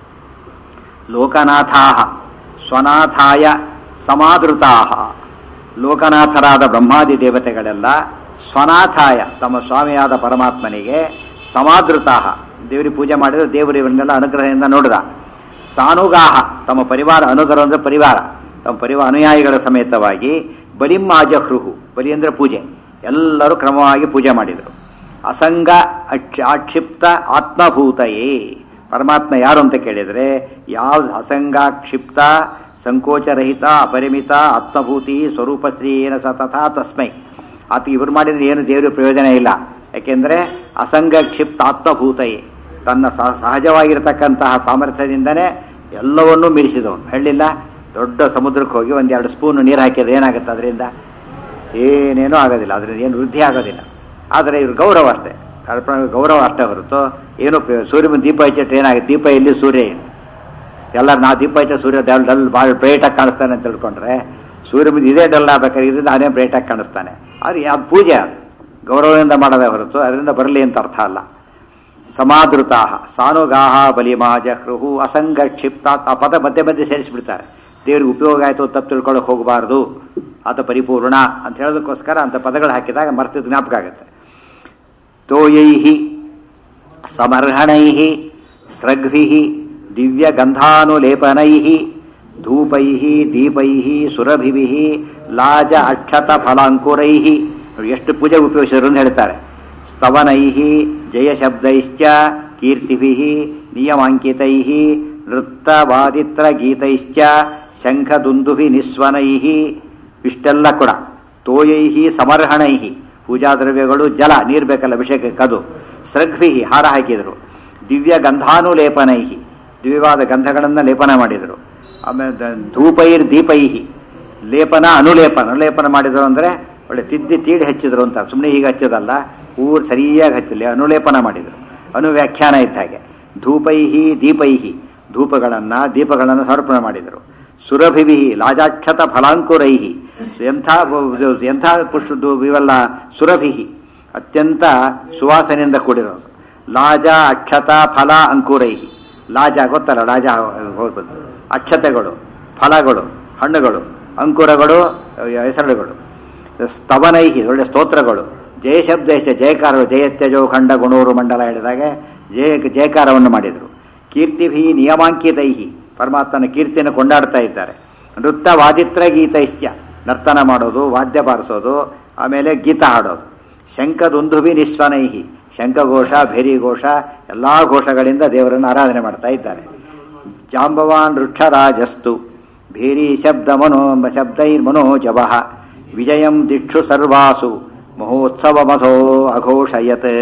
ಲೋಕನಾಥಾ ಸ್ವನಾಥಾಯ ಸಮಾದೃತಾ ಲೋಕನಾಥರಾದ ಬ್ರಹ್ಮಾದಿ ದೇವತೆಗಳೆಲ್ಲ ಸ್ವನಾಥಾಯ ತಮ್ಮ ಸ್ವಾಮಿಯಾದ ಪರಮಾತ್ಮನಿಗೆ ಸಮಾದೃತಾ ದೇವರಿಗೆ ಪೂಜೆ ಮಾಡಿದ್ರೆ ದೇವರು ಇವರನ್ನೆಲ್ಲ ಅನುಗ್ರಹದಿಂದ ನೋಡಿದ ಸಾನುಗಾಹ ತಮ್ಮ ಪರಿವಾರ ಅನುಗ್ರಹ ಅಂದರೆ ಪರಿವಾರ ತಮ್ಮ ಪರಿವಾರ ಅನುಯಾಯಿಗಳ ಸಮೇತವಾಗಿ ಬಲಿಮಾಜಹೃಹು ಬಲಿ ಅಂದರೆ ಪೂಜೆ ಎಲ್ಲರೂ ಕ್ರಮವಾಗಿ ಪೂಜೆ ಮಾಡಿದರು ಅಸಂಗ ಅಕ್ಷ ಆಕ್ಷಿಪ್ತ ಆತ್ಮಭೂತಯೇ ಪರಮಾತ್ಮ ಯಾರು ಅಂತ ಕೇಳಿದರೆ ಯಾವ ಅಸಂಗ ಕ್ಷಿಪ್ತ ಸಂಕೋಚರಹಿತ ಅಪರಿಮಿತ ಆತ್ಮಭೂತಿ ಸ್ವರೂಪ ಸ್ತ್ರೀಯೇನ ಸತತ ತಸ್ಮೈ ಆತ ಇವರು ಮಾಡಿದ್ರೆ ಏನು ದೇವರಿಗೆ ಪ್ರಯೋಜನ ಇಲ್ಲ ಯಾಕೆಂದರೆ ಅಸಂಗ ಕ್ಷಿಪ್ತ ಆತ್ಮಭೂತಯೇ ತನ್ನ ಸಹ ಸಹಜವಾಗಿರತಕ್ಕಂತಹ ಸಾಮರ್ಥ್ಯದಿಂದನೇ ಎಲ್ಲವನ್ನೂ ಮೀರಿಸಿದವನು ಹೇಳಿಲ್ಲ ದೊಡ್ಡ ಸಮುದ್ರಕ್ಕೆ ಹೋಗಿ ಒಂದೆರಡು ಸ್ಪೂನ್ ನೀರು ಹಾಕಿದ್ರೆ ಏನಾಗುತ್ತೆ ಅದರಿಂದ ಏನೇನೂ ಆಗೋದಿಲ್ಲ ಅದರಿಂದ ಏನು ವೃದ್ಧಿ ಆಗೋದಿಲ್ಲ ಆದರೆ ಇವ್ರ ಗೌರವ ಅಷ್ಟೇ ಕಲ್ಪನೆ ಗೌರವ ಅಷ್ಟೇ ಹೊರತು ಏನು ಪ್ರಯೋ- ಸೂರ್ಯ ಮುಂದೆ ದೀಪ ಹಚ್ಚಿಟ್ರೆ ಏನಾಗುತ್ತೆ ದೀಪ ಎಲ್ಲಿ ಸೂರ್ಯ ಇಲ್ಲ ಎಲ್ಲರೂ ನಾವು ದೀಪ ಹಚ್ಚ ಸೂರ್ಯ ಡಲ್ ಡಲ್ ಭಾಳ ಬ್ರೈಟಾಗಿ ಕಾಣಿಸ್ತಾನೆ ಅಂತ ತಿಳ್ಕೊಂಡ್ರೆ ಸೂರ್ಯ ಮುಂದೆ ಇದೇ ಡಲ್ ಆಗ್ಬೇಕಾದ್ರೆ ಇದರಿಂದ ಅವನೇ ಬ್ರೈಟಾಗಿ ಕಾಣಿಸ್ತಾನೆ ಆದರೆ ಅದು ಪೂಜೆ ಅದು ಗೌರವದಿಂದ ಮಾಡೋದೇ ಹೊರತು ಅದರಿಂದ ಬರಲಿ ಅಂತ ಅರ್ಥ ಅಲ್ಲ ಸಮಾದೃತಾ ಸಾನುಗಾಹ ಬಲಿಮಾಜಹೃಹು ಅಸಂಗ ಕ್ಷಿಪ್ತ ಆ ಪದ ಮಧ್ಯೆ ಮಧ್ಯೆ ಸೇರಿಸಿಬಿಡ್ತಾರೆ ದೇವ್ರಿಗೆ ಉಪಯೋಗ ಆಯಿತು ತಪ್ಪು ತಿಳ್ಕೊಳಕ್ಕೆ ಹೋಗಬಾರ್ದು ಆತ ಪರಿಪೂರ್ಣ ಅಂತ ಹೇಳೋದಕ್ಕೋಸ್ಕರ ಅಂಥ ಪದಗಳು ಹಾಕಿದಾಗ ಮರ್ತಿದ್ ಜ್ಞಾಪಕ ಆಗುತ್ತೆ ತೋಯೈ ಸಮರ್ಹಣೈ ಸ್ರಗ್ಭಿ ದಿವ್ಯಗಂಧಾನುಲೇಪನೈ ಧೂಪೈ ದೀಪೈ ಸುರಭಿ ಲಾಜ ಅಕ್ಷತ ಫಲಾಂಕುರೈ ಎಷ್ಟು ಪೂಜೆ ಉಪಯೋಗಿಸಿದ್ರು ಅಂತ ಹೇಳ್ತಾರೆ ಸ್ತವನೈ ಜಯಶಬ್ದೈಶ್ಚ ಕೀರ್ತಿಭಿ ನಿಯಮಾಂಕಿತೈ ನೃತ್ತವಾದಿತ್ರಗೀತೈಶ್ಚ ಶಂಖದುಂದುಭಿ ನಿಸ್ವನೈ ಇಷ್ಟೆಲ್ಲ ಕೂಡ ತೋಯೈ ಸಮರ್ಹಣೈ ಪೂಜಾ ದ್ರವ್ಯಗಳು ಜಲ ನೀರು ಬೇಕಲ್ಲ ಅಭಿಷೇಕಕ್ಕೆ ಅದು ಸೃಗ್ಭಿ ಹಾರ ಹಾಕಿದರು ದಿವ್ಯ ಗಂಧಾನುಲೇಪನೈ ದಿವ್ಯವಾದ ಗಂಧಗಳನ್ನು ಲೇಪನ ಮಾಡಿದರು ಆಮೇಲೆ ದ- ಧೂಪೈರ್ ದೀಪೈ ಲೇಪನ ಅನುಲೇಪನ ಅನುಲೇಪನ ಮಾಡಿದರು ಅಂದರೆ ಒಳ್ಳೆ ತಿದ್ದಿ ತೀಡಿ ಹಚ್ಚಿದ್ರು ಅಂತ ಸುಮ್ಮನೆ ಹೀಗೆ ಹಚ್ಚೋದಲ್ಲ ಊರು ಸರಿಯಾಗಿ ಹಚ್ಚಲಿ ಅನುಲೇಪನ ಮಾಡಿದರು ಅನುವ್ಯಾಖ್ಯಾನ ಇದ್ದ ಹಾಗೆ ಧೂಪೈಹಿ ದೀಪೈಹಿ ಧೂಪಗಳನ್ನು ದೀಪಗಳನ್ನು ಸಮರ್ಪಣೆ ಮಾಡಿದರು ಸುರಭಿಭಿ ಲಾಜಾಕ್ಷತ ಫಲಾಂಕುರೈಹಿ ಎಂಥ ಎಂಥ ಪುಷ್ಪ ಇವೆಲ್ಲ ಸುರಭಿಹಿ ಅತ್ಯಂತ ಸುವಾಸನೆಯಿಂದ ಕೂಡಿರೋದು ಲಾಜ ಅಕ್ಷತ ಫಲ ಅಂಕುರೈಹಿ ಲಾಜ ಗೊತ್ತಲ್ಲ ಲಾಜ ಹೋಗ್ಬಂತು ಅಕ್ಷತೆಗಳು ಫಲಗಳು ಹಣ್ಣುಗಳು ಅಂಕುರಗಳು ಹೆಸರುಗಳು ಸ್ತವನೈಹಿ ಒಳ್ಳೆ ಸ್ತೋತ್ರಗಳು ಜಯಶಬ್ದ ಜಯಕಾರಗಳು ಜಯತ್ಯಜೋ ಖಂಡ ಗುಣೂರು ಮಂಡಲ ಹೇಳಿದಾಗ ಜಯ ಜಯಕಾರವನ್ನು ಮಾಡಿದರು ಕೀರ್ತಿಭಿ ನಿಯಮಾಂಕಿತೈಹಿ ಪರಮಾತ್ಮನ ಕೀರ್ತಿಯನ್ನು ಕೊಂಡಾಡ್ತಾ ಇದ್ದಾರೆ ನೃತ್ಯ ವಾದಿತ್ರ ಗೀತೈಶ್ಚ ನರ್ತನ ಮಾಡೋದು ವಾದ್ಯ ಬಾರಿಸೋದು ಆಮೇಲೆ ಗೀತ ಹಾಡೋದು ಶಂಖದುಂದುಭಿ ನಿಸ್ವನೈಹಿ ಶಂಖಘೋಷ ಭೇರಿಘೋಷ ಎಲ್ಲ ಘೋಷಗಳಿಂದ ದೇವರನ್ನು ಆರಾಧನೆ ಮಾಡ್ತಾ ಇದ್ದಾರೆ ಜಾಂಬವಾನ್ ವೃಕ್ಷರಾಜಸ್ತು ಭೇರಿ ಶಬ್ದ ಮನೋ ಶಬ್ದೈರ್ಮನೋಜವ ವಿಜಯಂ ದಿಕ್ಷು ಸರ್ವಾಸು ಮಹೋತ್ಸವ ಮಧೋ ಅಘೋಷಯತ್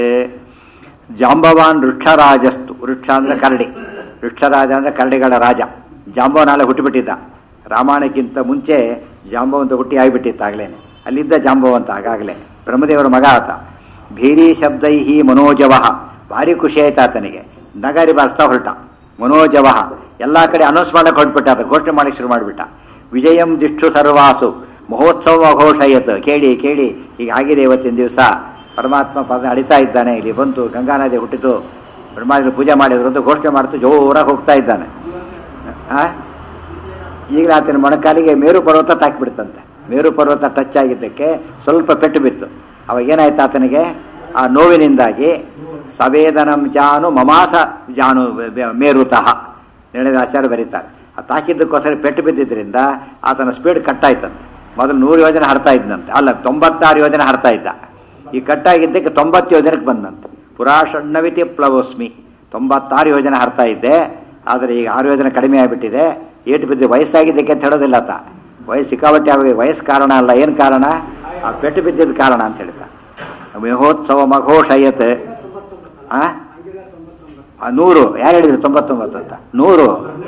ಜಾಂಬವಾನ್ ವೃಕ್ಷರಾಜಸ್ತು ವೃಕ್ಷ ಅಂದ್ರೆ ಕರಡಿ ವೃಕ್ಷರಾಜ ಅಂದ್ರೆ ಕರಡಿಗಳ ರಾಜ ಜಾಂಬವನಾಲೆ ಹುಟ್ಟುಬಿಟ್ಟಿದ್ದ ರಾಮಾಯಣಕ್ಕಿಂತ ಮುಂಚೆ ಜಾಂಬವಂತ ಹುಟ್ಟಿ ಆಗಿಬಿಟ್ಟಿತ್ತು ಆಗ್ಲೇನೆ ಅಲ್ಲಿದ್ದ ಜಾಂಬವಂತ ಆಗಾಗಲೇ ಬ್ರಹ್ಮದೇವರ ಮಗ ಆತ ಭೀರಿ ಶಬ್ದೈಹಿ ಮನೋಜವ ಭಾರಿ ಖುಷಿ ಆಯ್ತು ಆತನಿಗೆ ನಗರಿ ಬಾರಿಸ್ತಾ ಹೊರಟ ಮನೋಜವ ಎಲ್ಲ ಕಡೆ ಅನೌನ್ಸ್ ಮಾಡಕ್ಕೆ ಹೊರಟ್ಬಿಟ್ಟ ಆತ ಘೋಷಣೆ ಮಾಡಕ್ಕೆ ಶುರು ಮಾಡಿಬಿಟ್ಟ ವಿಜಯಂ ದಿಷ್ಟು ಸರ್ವಾಸು ಮಹೋತ್ಸವ ಘೋಷಯತ್ ಕೇಳಿ ಕೇಳಿ ಈಗ ಆಗಿದೆ ಇವತ್ತಿನ ದಿವಸ ಪರಮಾತ್ಮ ಪದ ಅಳಿತಾ ಇದ್ದಾನೆ ಇಲ್ಲಿ ಬಂತು ಗಂಗಾ ನದಿ ಹುಟ್ಟಿತು ಬ್ರಹ್ಮಾದಿಗಳು ಪೂಜೆ ಮಾಡಿದ್ರು ಅಂತ ಘೋಷಣೆ ಮಾಡ್ತು ಜೋರಾಗಿ ಹೋಗ್ತಾ ಇದ್ದಾನೆ ಆ ಈಗಲೇ ಆತನ ಮೊಣಕಾಲಿಗೆ ಮೇರು ಪರ್ವತ ತಾಕಿಬಿಡ್ತಂತೆ ಮೇರು ಪರ್ವತ ಟಚ್ ಆಗಿದ್ದಕ್ಕೆ ಸ್ವಲ್ಪ ಪೆಟ್ಟು ಬಿತ್ತು ಅವಾಗ ಏನಾಯ್ತು ಆತನಿಗೆ ಆ ನೋವಿನಿಂದಾಗಿ ಸವೇದನಂ ಜಾನು ಮಮಾಸ ಜಾನು ಮೇರುತಃ ನಡೆದ ಆಚಾರ್ಯ ಬರೀತಾರೆ ಆ ತಾಕಿದ್ದಕ್ಕೋಸ್ಕರ ಪೆಟ್ಟು ಬಿದ್ದಿದ್ದರಿಂದ ಆತನ ಸ್ಪೀಡ್ ಕಟ್ಟಾಯ್ತಂತೆ ಮೊದಲು ನೂರು ಯೋಜನೆ ಹರ್ತಾ ಇದ್ದಂತೆ ಅಲ್ಲ ತೊಂಬತ್ತಾರು ಯೋಜನೆ ಹರ್ತಾ ಇದ್ದ ಈ ಕಟ್ಟಾಗಿದ್ದಕ್ಕೆ ತೊಂಬತ್ತು ಯೋಜನೆಗೆ ಬಂದಂತೆ ಪುರಾ ಷಣ್ಣವಿತಿ ಪ್ಲವೋಸ್ಮಿ ತೊಂಬತ್ತಾರು ಯೋಜನೆ ಹರ್ತಾ ಇದ್ದೆ ಆದರೆ ಈಗ ಆರು ಯೋಜನೆ ಕಡಿಮೆ ಆಗಿಬಿಟ್ಟಿದೆ ಏಟು ಬಿದ್ದು ವಯಸ್ಸಾಗಿದ್ದಕ್ಕೆ ಅಂತ ಹೇಳೋದಿಲ್ಲ ಆತ ವಯಸ್ಸು ಸಿಕ್ಕಾಬಟ್ಟೆ ಆಗಿ ವಯಸ್ಸು ಕಾರಣ ಅಲ್ಲ ಏನು ಕಾರಣ ಆ ಪೆಟ್ಟು ಬಿದ್ದಿದ್ದ ಕಾರಣ ಅಂತ ಹೇಳ್ತಾ ಮಹೋತ್ಸವ ಮಘೋಷಯತ್ ಆ ಆ, ನೂರು ಯಾರು ಹೇಳಿದ್ರು ತೊಂಬತ್ತೊಂಬತ್ತು ಅಂತ ನೂರು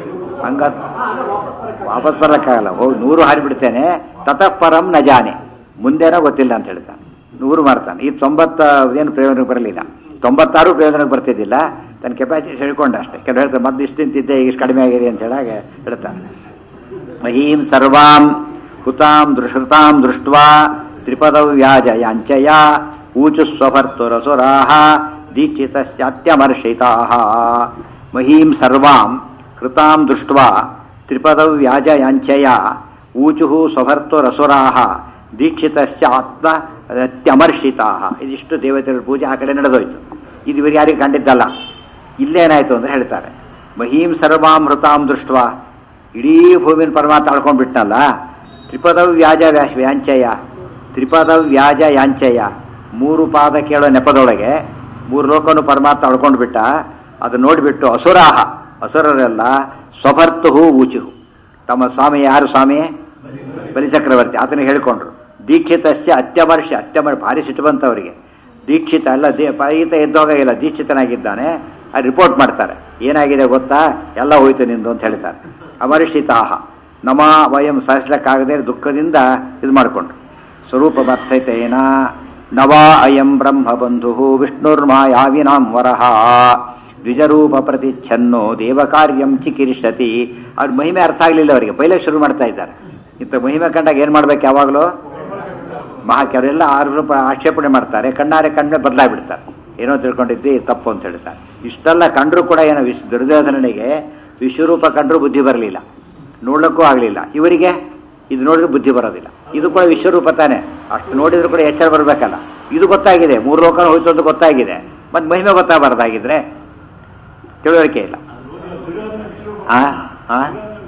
ಹಂಗ ವಾಪಸ್ ಬರ್ಲಿಕ್ಕಾಗಲ್ಲ ಹೋಗಿ ನೂರು ಹಾರಿಬಿಡ್ತೇನೆ ತತಃ ಪರಂ ನ ಜಾನೆ ಮುಂದೇನೋ ಗೊತ್ತಿಲ್ಲ ಅಂತ ಹೇಳ್ತಾನೆ ನೂರು ಮಾಡ್ತಾನೆ ಈ ತೊಂಬತ್ತ ಏನು ಪ್ರಯೋಜನಕ್ಕೆ ಬರಲಿಲ್ಲ ತೊಂಬತ್ತಾರು ಪ್ರಯೋಜನಕ್ಕೆ ಬರ್ತಿದ್ದಿಲ್ಲ ತನ್ನ ಕೆಪಾಸಿಟಿ ಹೇಳ್ಕೊಂಡ ಅಷ್ಟೇ ಕೆಲವು ಹೇಳ್ತಾರೆ ಮೊದಲು ಇಷ್ಟು ತಿಂತಿದ್ದೆ ಈಗ ಇಷ್ಟು ಕಡಿಮೆ ಆಗಿದೆ ಅಂತ ಹೇಳಾಗ ಹೇಳ್ತಾನೆ ಮಹೀಂ ಸರ್ವಾಂ ಹುತಾಂ ದೃಶ್ರುತಾಂ ದೃಷ್ಟ್ವಾ ತ್ರಿಪದೌ ವ್ಯಾಜ ಯಾಂಚಯ ಊಚು ಸ್ವಭರ್ತುರಸುರಾಹ ದೀಕ್ಷಿತಶ್ಚಾತ್ಯಮರ್ಷಿತಾಃ ಮಹೀಂ ಸರ್ವಾಂ ಕೃತಾಂ ದೃಷ್ಟ್ವಾ ತ್ರಿಪದೌ ವ್ಯಾಜ ಯಾಂಚಯ ಊಚು ಸ್ವಭರ್ತುರಸುರಾಹ ದೀಕ್ಷಿತಶ್ಚ ಆತ್ಮ ಅತ್ಯಮರ್ಷಿತಾಃ ಇದಿಷ್ಟು ದೇವತೆಗಳ ಪೂಜೆ ಆ ಕಡೆ ನಡೆದೋಯ್ತು ಇದು ಇವರು ಯಾರಿಗೆ ಕಂಡಿದ್ದಲ್ಲ ಇಲ್ಲೇನಾಯ್ತು ಅಂತ ಹೇಳ್ತಾರೆ ಮಹೀಂ ಸರ್ವಾಂ ಹೃತಾಂ ದೃಷ್ಟ್ವಾ ಇಡೀ ಭೂಮಿನ ಪರಮಾತ್ಮ ಆಳ್ಕೊಂಡ್ಬಿಟ್ನಲ್ಲ ತ್ರಿಪದ ವ್ಯಾಜ ವ್ಯಾ- ವ್ಯಾಂಚಯ ತ್ರಿಪದ ವ್ಯಾಜ ಯಾಂಚಯ ಮೂರು ಪಾದ ಕೇಳೋ ನೆಪದೊಳಗೆ ಮೂರು ಲೋಕನು ಪರಮಾತ್ಮ ಆಳ್ಕೊಂಡು ಬಿಟ್ಟ ಅದು ನೋಡಿಬಿಟ್ಟು ಅಸುರಾಹ ಅಸುರರೆಲ್ಲ ಸ್ವಭರ್ತುಹು ಊಚುಹು ತಮ್ಮ ಸ್ವಾಮಿ ಯಾರು ಸ್ವಾಮಿ ಬಲಿಚಕ್ರವರ್ತಿ ಆತನಿಗೆ ಹೇಳ್ಕೊಂಡ್ರು ದೀಕ್ಷಿತಸ್ಯ ಅತ್ಯಮರ್ಷ ಅತ್ಯಮರ್ ಭಾರಿ ಸಿಟ್ಟು ಬಂತು ಅವರಿಗೆ ದೀಕ್ಷಿತ ಅಲ್ಲ ದೇ ಪ- ಈತ ಎದ್ದೋಗಾಗಿಲ್ಲ ದೀಕ್ಷಿತನಾಗಿದ್ದಾನೆ ಅದು ರಿಪೋರ್ಟ್ ಮಾಡ್ತಾರೆ ಏನಾಗಿದೆ ಗೊತ್ತಾ ಎಲ್ಲ ಹೋಯ್ತು ನಿಂದು ಅಂತ ಹೇಳ್ತಾರೆ ಅಮರ್ಷಿತಾಹ ನಮ ವಯಂ ಸಹಿಸ್ಲಿಕ್ಕಾಗದೆ ದುಃಖದಿಂದ ಇದು ಮಾಡಿಕೊಂಡ್ರು ಸ್ವರೂಪಮರ್ಥೈತೇನ ನವಾ ಅಯಂ ಬ್ರಹ್ಮ ಬಂಧು ವಿಷ್ಣುರ್ಮಾಯಾವಿನಾಂ ವರಹ ದ್ವಿಜರೂಪ ಪ್ರತಿಚ್ಛನ್ನೋ ದೇವಕಾರ್ಯಂ ಚಿಕಿರ್ಷತಿ ಅವ್ರ ಮಹಿಮೆ ಅರ್ಥ ಆಗಲಿಲ್ಲ ಅವರಿಗೆ ಪೈಲೆ ಶುರು ಮಾಡ್ತಾ ಇದ್ದಾರೆ ಇಂಥ ಮಹಿಮೆ ಕಂಡಾಗ ಏನು ಮಾಡ್ಬೇಕು ಯಾವಾಗಲೂ ಮಹಾ ಕೆಲವರೆಲ್ಲ ಆರು ರೂಪಾಯಿ ಆಕ್ಷೇಪಣೆ ಮಾಡ್ತಾರೆ ಕಣ್ಣಾರೆ ಕಣ್ಣೆ ಬದಲಾಗ್ಬಿಡ್ತಾರೆ ಏನೋ ತಿಳ್ಕೊಂಡಿದ್ದಿ ತಪ್ಪು ಅಂತ ಹೇಳ್ತಾರೆ ಇಷ್ಟೆಲ್ಲ ಕಂಡ್ರು ಕೂಡ ಏನೋ ವಿಶ್ ದುರ್ಯೋಧನನಿಗೆ ವಿಶ್ವರೂಪ ಕಂಡ್ರು ಬುದ್ಧಿ ಬರಲಿಲ್ಲ ನೋಡ್ಲಿಕ್ಕೂ ಆಗಲಿಲ್ಲ ಇವರಿಗೆ ಇದು ನೋಡಿದ್ರೆ ಬುದ್ಧಿ ಬರೋದಿಲ್ಲ ಇದು ಕೂಡ ವಿಶ್ವರೂಪ ತಾನೆ ಅಷ್ಟು ನೋಡಿದ್ರು ಕೂಡ ಎಚ್ಚರ ಬರಬೇಕಲ್ಲ ಇದು ಗೊತ್ತಾಗಿದೆ ಮೂರು ಲೋಕನ ಹೋಯ್ತು ಅಂತ ಗೊತ್ತಾಗಿದೆ ಮತ್ತೆ ಮಹಿಮೆ ಗೊತ್ತಾಗಬಾರ್ದಾಗಿದ್ರೆ ತಿಳುವಳಿಕೆ ಇಲ್ಲ ಆ ಆ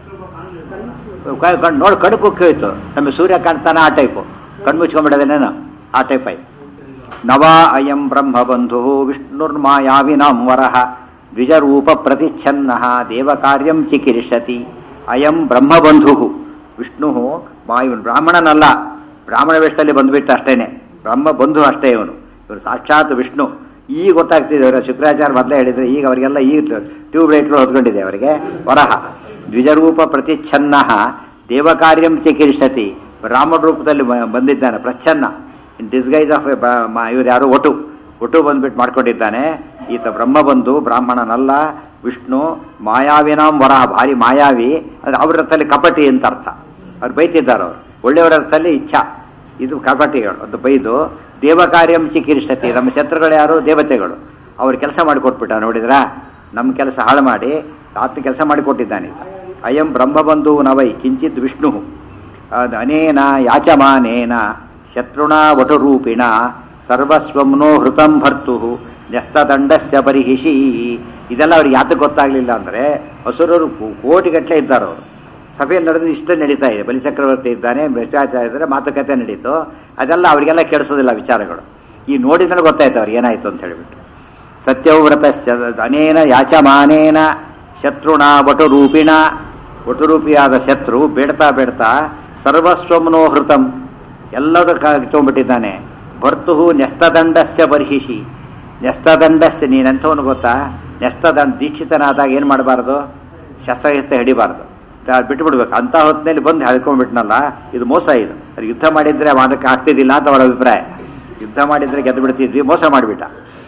ಕ- ಕಣ್ ನೋಡಿ ಕಣ್ಣು ಕುಕ್ಕಿ ಹೋಯ್ತು ನಮಗೆ ಸೂರ್ಯ ಕಾಣ್ತಾನ ಆ ಟೈಪು ಕಣ್ಣು ಮುಚ್ಕೊಂಡ್ಬಿಡೋದೇನೇನು ಆ ಟೈಪ್ ಆಯ್ತು ನವ ಅಯಂ ಬ್ರಹ್ಮ ಬಂಧು ವಿಷ್ಣುರ್ಮಾಯಾವಿನಾಂ ವರಹ ದ್ವಿಜರೂಪ ಪ್ರತಿಚ್ಛನ್ನ ದೇವಕಾರ್ಯಂ ಚಿಕಿರಿಷತಿ ಅಯಂ ಬ್ರಹ್ಮಬಂಧು ವಿಷ್ಣು ಮಾ ಇವನು ಬ್ರಾಹ್ಮಣನಲ್ಲ ಬ್ರಾಹ್ಮಣ ವೇಷದಲ್ಲಿ ಬಂದ್ಬಿಟ್ಟು ಅಷ್ಟೇನೆ ಬ್ರಹ್ಮ ಬಂಧು ಅಷ್ಟೇ ಇವನು ಇವರು ಸಾಕ್ಷಾತ್ ವಿಷ್ಣು ಈಗ ಗೊತ್ತಾಗ್ತಿದೆ ಅವರ ಶುಕ್ರಾಚಾರ್ಯ ಮೊದಲೇ ಹೇಳಿದ್ರೆ ಈಗ ಅವರಿಗೆಲ್ಲ ಈಗ ಟ್ಯೂಬ್ ಲೈಟ್ಗಳು ಹೊತ್ಕೊಂಡಿದೆ ಅವರಿಗೆ ವರಹ ದ್ವಿಜರೂಪ ಪ್ರತಿಚ್ಛನ್ನ ದೇವಕಾರ್ಯಂ ಚಿಕಿರಿಷತಿ ರಾಮ ರೂಪದಲ್ಲಿ ಬ- ಬಂದಿದ್ದಾನೆ ಪ್ರಚ್ಛನ್ನ ಇನ್ ಡಿಸ್ಗೈಸ್ ಆಫ್ ಇವ್ರು ಯಾರು ಒಟು ಒಟು ಬಂದ್ಬಿಟ್ಟು ಮಾಡ್ಕೊಂಡಿದ್ದಾನೆ ಈತ ಬ್ರಹ್ಮ ಬಂದು ಬ್ರಾಹ್ಮಣನಲ್ಲ ವಿಷ್ಣು ಮಾಯಾವಿನಾಂ ವರಹ ಭಾರಿ ಮಾಯಾವಿ ಅದು ಅವ್ರ ಅರ್ಥದಲ್ಲಿ ಕಪಟಿ ಅಂತ ಅರ್ಥ ಅವ್ರು ಬೈತಿದ್ದಾರೆ ಅವರು ಒಳ್ಳೆಯವರ ಅರ್ಥದಲ್ಲಿ ಇಚ್ಛಾ ಇದು ಕಪಟಿಗಳು ಅದು ಬೈದು ದೇವಕಾರ್ಯಂ ಚಿಕಿರಿಷ್ಟತಿ ನಮ್ಮ ಶತ್ರುಗಳು ಯಾರು ದೇವತೆಗಳು ಅವ್ರ ಕೆಲಸ ಮಾಡಿಕೊಟ್ಬಿಟ್ಟ ನೋಡಿದ್ರಾ ನಮ್ಮ ಕೆಲಸ ಹಾಳು ಮಾಡಿ ಆತ್ಮ ಕೆಲಸ ಮಾಡಿಕೊಟ್ಟಿದ್ದಾನೆ ಅಯಂ ಬ್ರಹ್ಮಬಂಧು ನವೈ ಕಿಂಚಿತ್ ವಿಷ್ಣು ಅದ್ ಅನೇನ ಯಾಚಮಾನೇನ ಶತ್ರುಣಾ ವಟುರೂಪಿಣ ಸರ್ವಸ್ವಂನೋ ಹೃತಂ ಭರ್ತು ನ್ಯಸ್ತದಂಡಸ್ಯ ಪರಿಹಿಷಿ ಇದೆಲ್ಲ ಅವ್ರಿಗೆ ಯಾತಕ್ಕೆ ಗೊತ್ತಾಗ್ಲಿಲ್ಲ ಅಂದ್ರೆ ಹಸುರರು ಕೋಟಿಗಟ್ಟಲೆ ಇದ್ದಾರೆ ಅವರು ಸಭೆಯಲ್ಲಿ ನಡೆದು ಇಷ್ಟ ನಡೀತಾ ಇದೆ ಬಲಿಚಕ್ರವರ್ತಿ ಇದ್ದಾನೆ ಭ್ರಷ್ಟಾಚಾರ ಇದ್ದಾರೆ ಮಾತುಕತೆ ನಡೀತು ಅದೆಲ್ಲ ಅವರಿಗೆಲ್ಲ ಕೆಡಿಸೋದಿಲ್ಲ ವಿಚಾರಗಳು ಈ ನೋಡಿದ್ಮೇಲೆ ಗೊತ್ತಾಯ್ತು ಅವ್ರಿಗೆ ಏನಾಯ್ತು ಅಂತ ಹೇಳಿಬಿಟ್ಟು ಸತ್ಯವ್ರತ ಅನೇನ ಯಾಚಮಾನೇನ ಶತ್ರುಣ ವಟುರೂಪಿಣ ವಟುರೂಪಿಯಾದ ಶತ್ರು ಬೇಡ್ತಾ ಬೇಡ್ತಾ ಸರ್ವಸ್ವಮ್ನೋ ಹೃತಂ ಎಲ್ಲದೂ ತೊಗೊಂಡ್ಬಿಟ್ಟಿದ್ದಾನೆ ಭರ್ತು ನ್ಯಸ್ತದಂಡಸ್ಯ ಬರ್ಹಿಷಿ ನ್ಯಸ್ತದಂಡಸ್ಯ ನೀನೆಂಥವನು ಗೊತ್ತಾ ನ್ಯಸ್ತದಂಡ ದೀಕ್ಷಿತನಾದಾಗ ಏನು ಮಾಡಬಾರ್ದು ಶಸ್ತ್ರಗಿಸ್ತ ಹಿಡಿಬಾರ್ದು ತ- ಬಿಟ್ಬಿಡ್ಬೇಕು ಅಂತ ಹೊತ್ತಿನಲ್ಲಿ ಬಂದು ಹೇಳ್ಕೊಂಡ್ಬಿಟ್ನಲ್ಲ ಇದು ಮೋಸ ಇದು ಅದು ಯುದ್ಧ ಮಾಡಿದ್ರೆ ಅದಕ್ಕೆ ಆಗ್ತಿದ್ದಿಲ್ಲ ಅಂತ ಅವರ ಅಭಿಪ್ರಾಯ ಯುದ್ಧ ಮಾಡಿದ್ರೆ ಗೆದ್ದು ಬಿಡ್ತಿದ್ವಿ ಮೋಸ ಮಾಡಿಬಿಟ್ಟ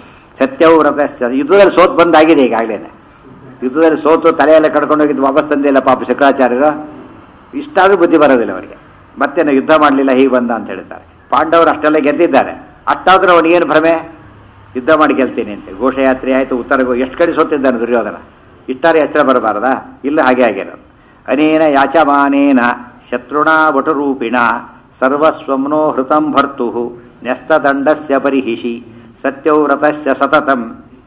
ಸತ್ಯವ್ರತ ಯುದ್ಧದಲ್ಲಿ ಸೋತ್ ಬಂದಾಗಿದೆ ಈಗಾಗಲೇ ಯುದ್ಧದಲ್ಲಿ ಸೋತು ತಲೆಯೆಲ್ಲ ಕಡ್ಕೊಂಡು ಹೋಗಿದ್ದು ವಾಪಸ್ ತಂದಿಲ್ಲ ಪಾಪ ಶುಕ್ರಾಚಾರ್ಯರು ಇಷ್ಟಾದ್ರೂ ಬುದ್ಧಿ ಬರೋದಿಲ್ಲ ಅವರಿಗೆ ಮತ್ತೆ ನಾವು ಯುದ್ಧ ಮಾಡಲಿಲ್ಲ ಹೀಗೆ ಬಂದ ಅಂತ ಹೇಳ್ತಾರೆ ಪಾಂಡವರು ಅಷ್ಟೆಲ್ಲ ಗೆದ್ದಿದ್ದಾರೆ ಅಷ್ಟಾದ್ರೂ ಅವನಿಗೇನು ಭ್ರಮೆ ಯುದ್ಧ ಮಾಡಿ ಗೆಲ್ತೀನಿ ಅಂತ ಘೋಷಯಾತ್ರೆ ಆಯಿತು ಉತ್ತರ ಗೋ- ಎಷ್ಟು ಕಡೆ ಸೋತಿದ್ದಾನೆ ದುರ್ಯೋಧನ ಇಷ್ಟಾರೆ ಹೆಸರು ಬರಬಾರದಾ ಇಲ್ಲ ಹಾಗೆ ಆಗಿರೋದು ಅನೇನ ಯಾಚಮಾನೇನ ಶತ್ರುಣಾ ವಟುರೂಪಿಣ ಸರ್ವಸ್ವಮ್ನೋ ಹೃತಂ ಭರ್ತು ನ್ಯಸ್ತದಂಡಸ್ಯ ಪರಿಹಿಷಿ ಸತ್ಯವ್ರತಸ್ಯ ಸತತಂ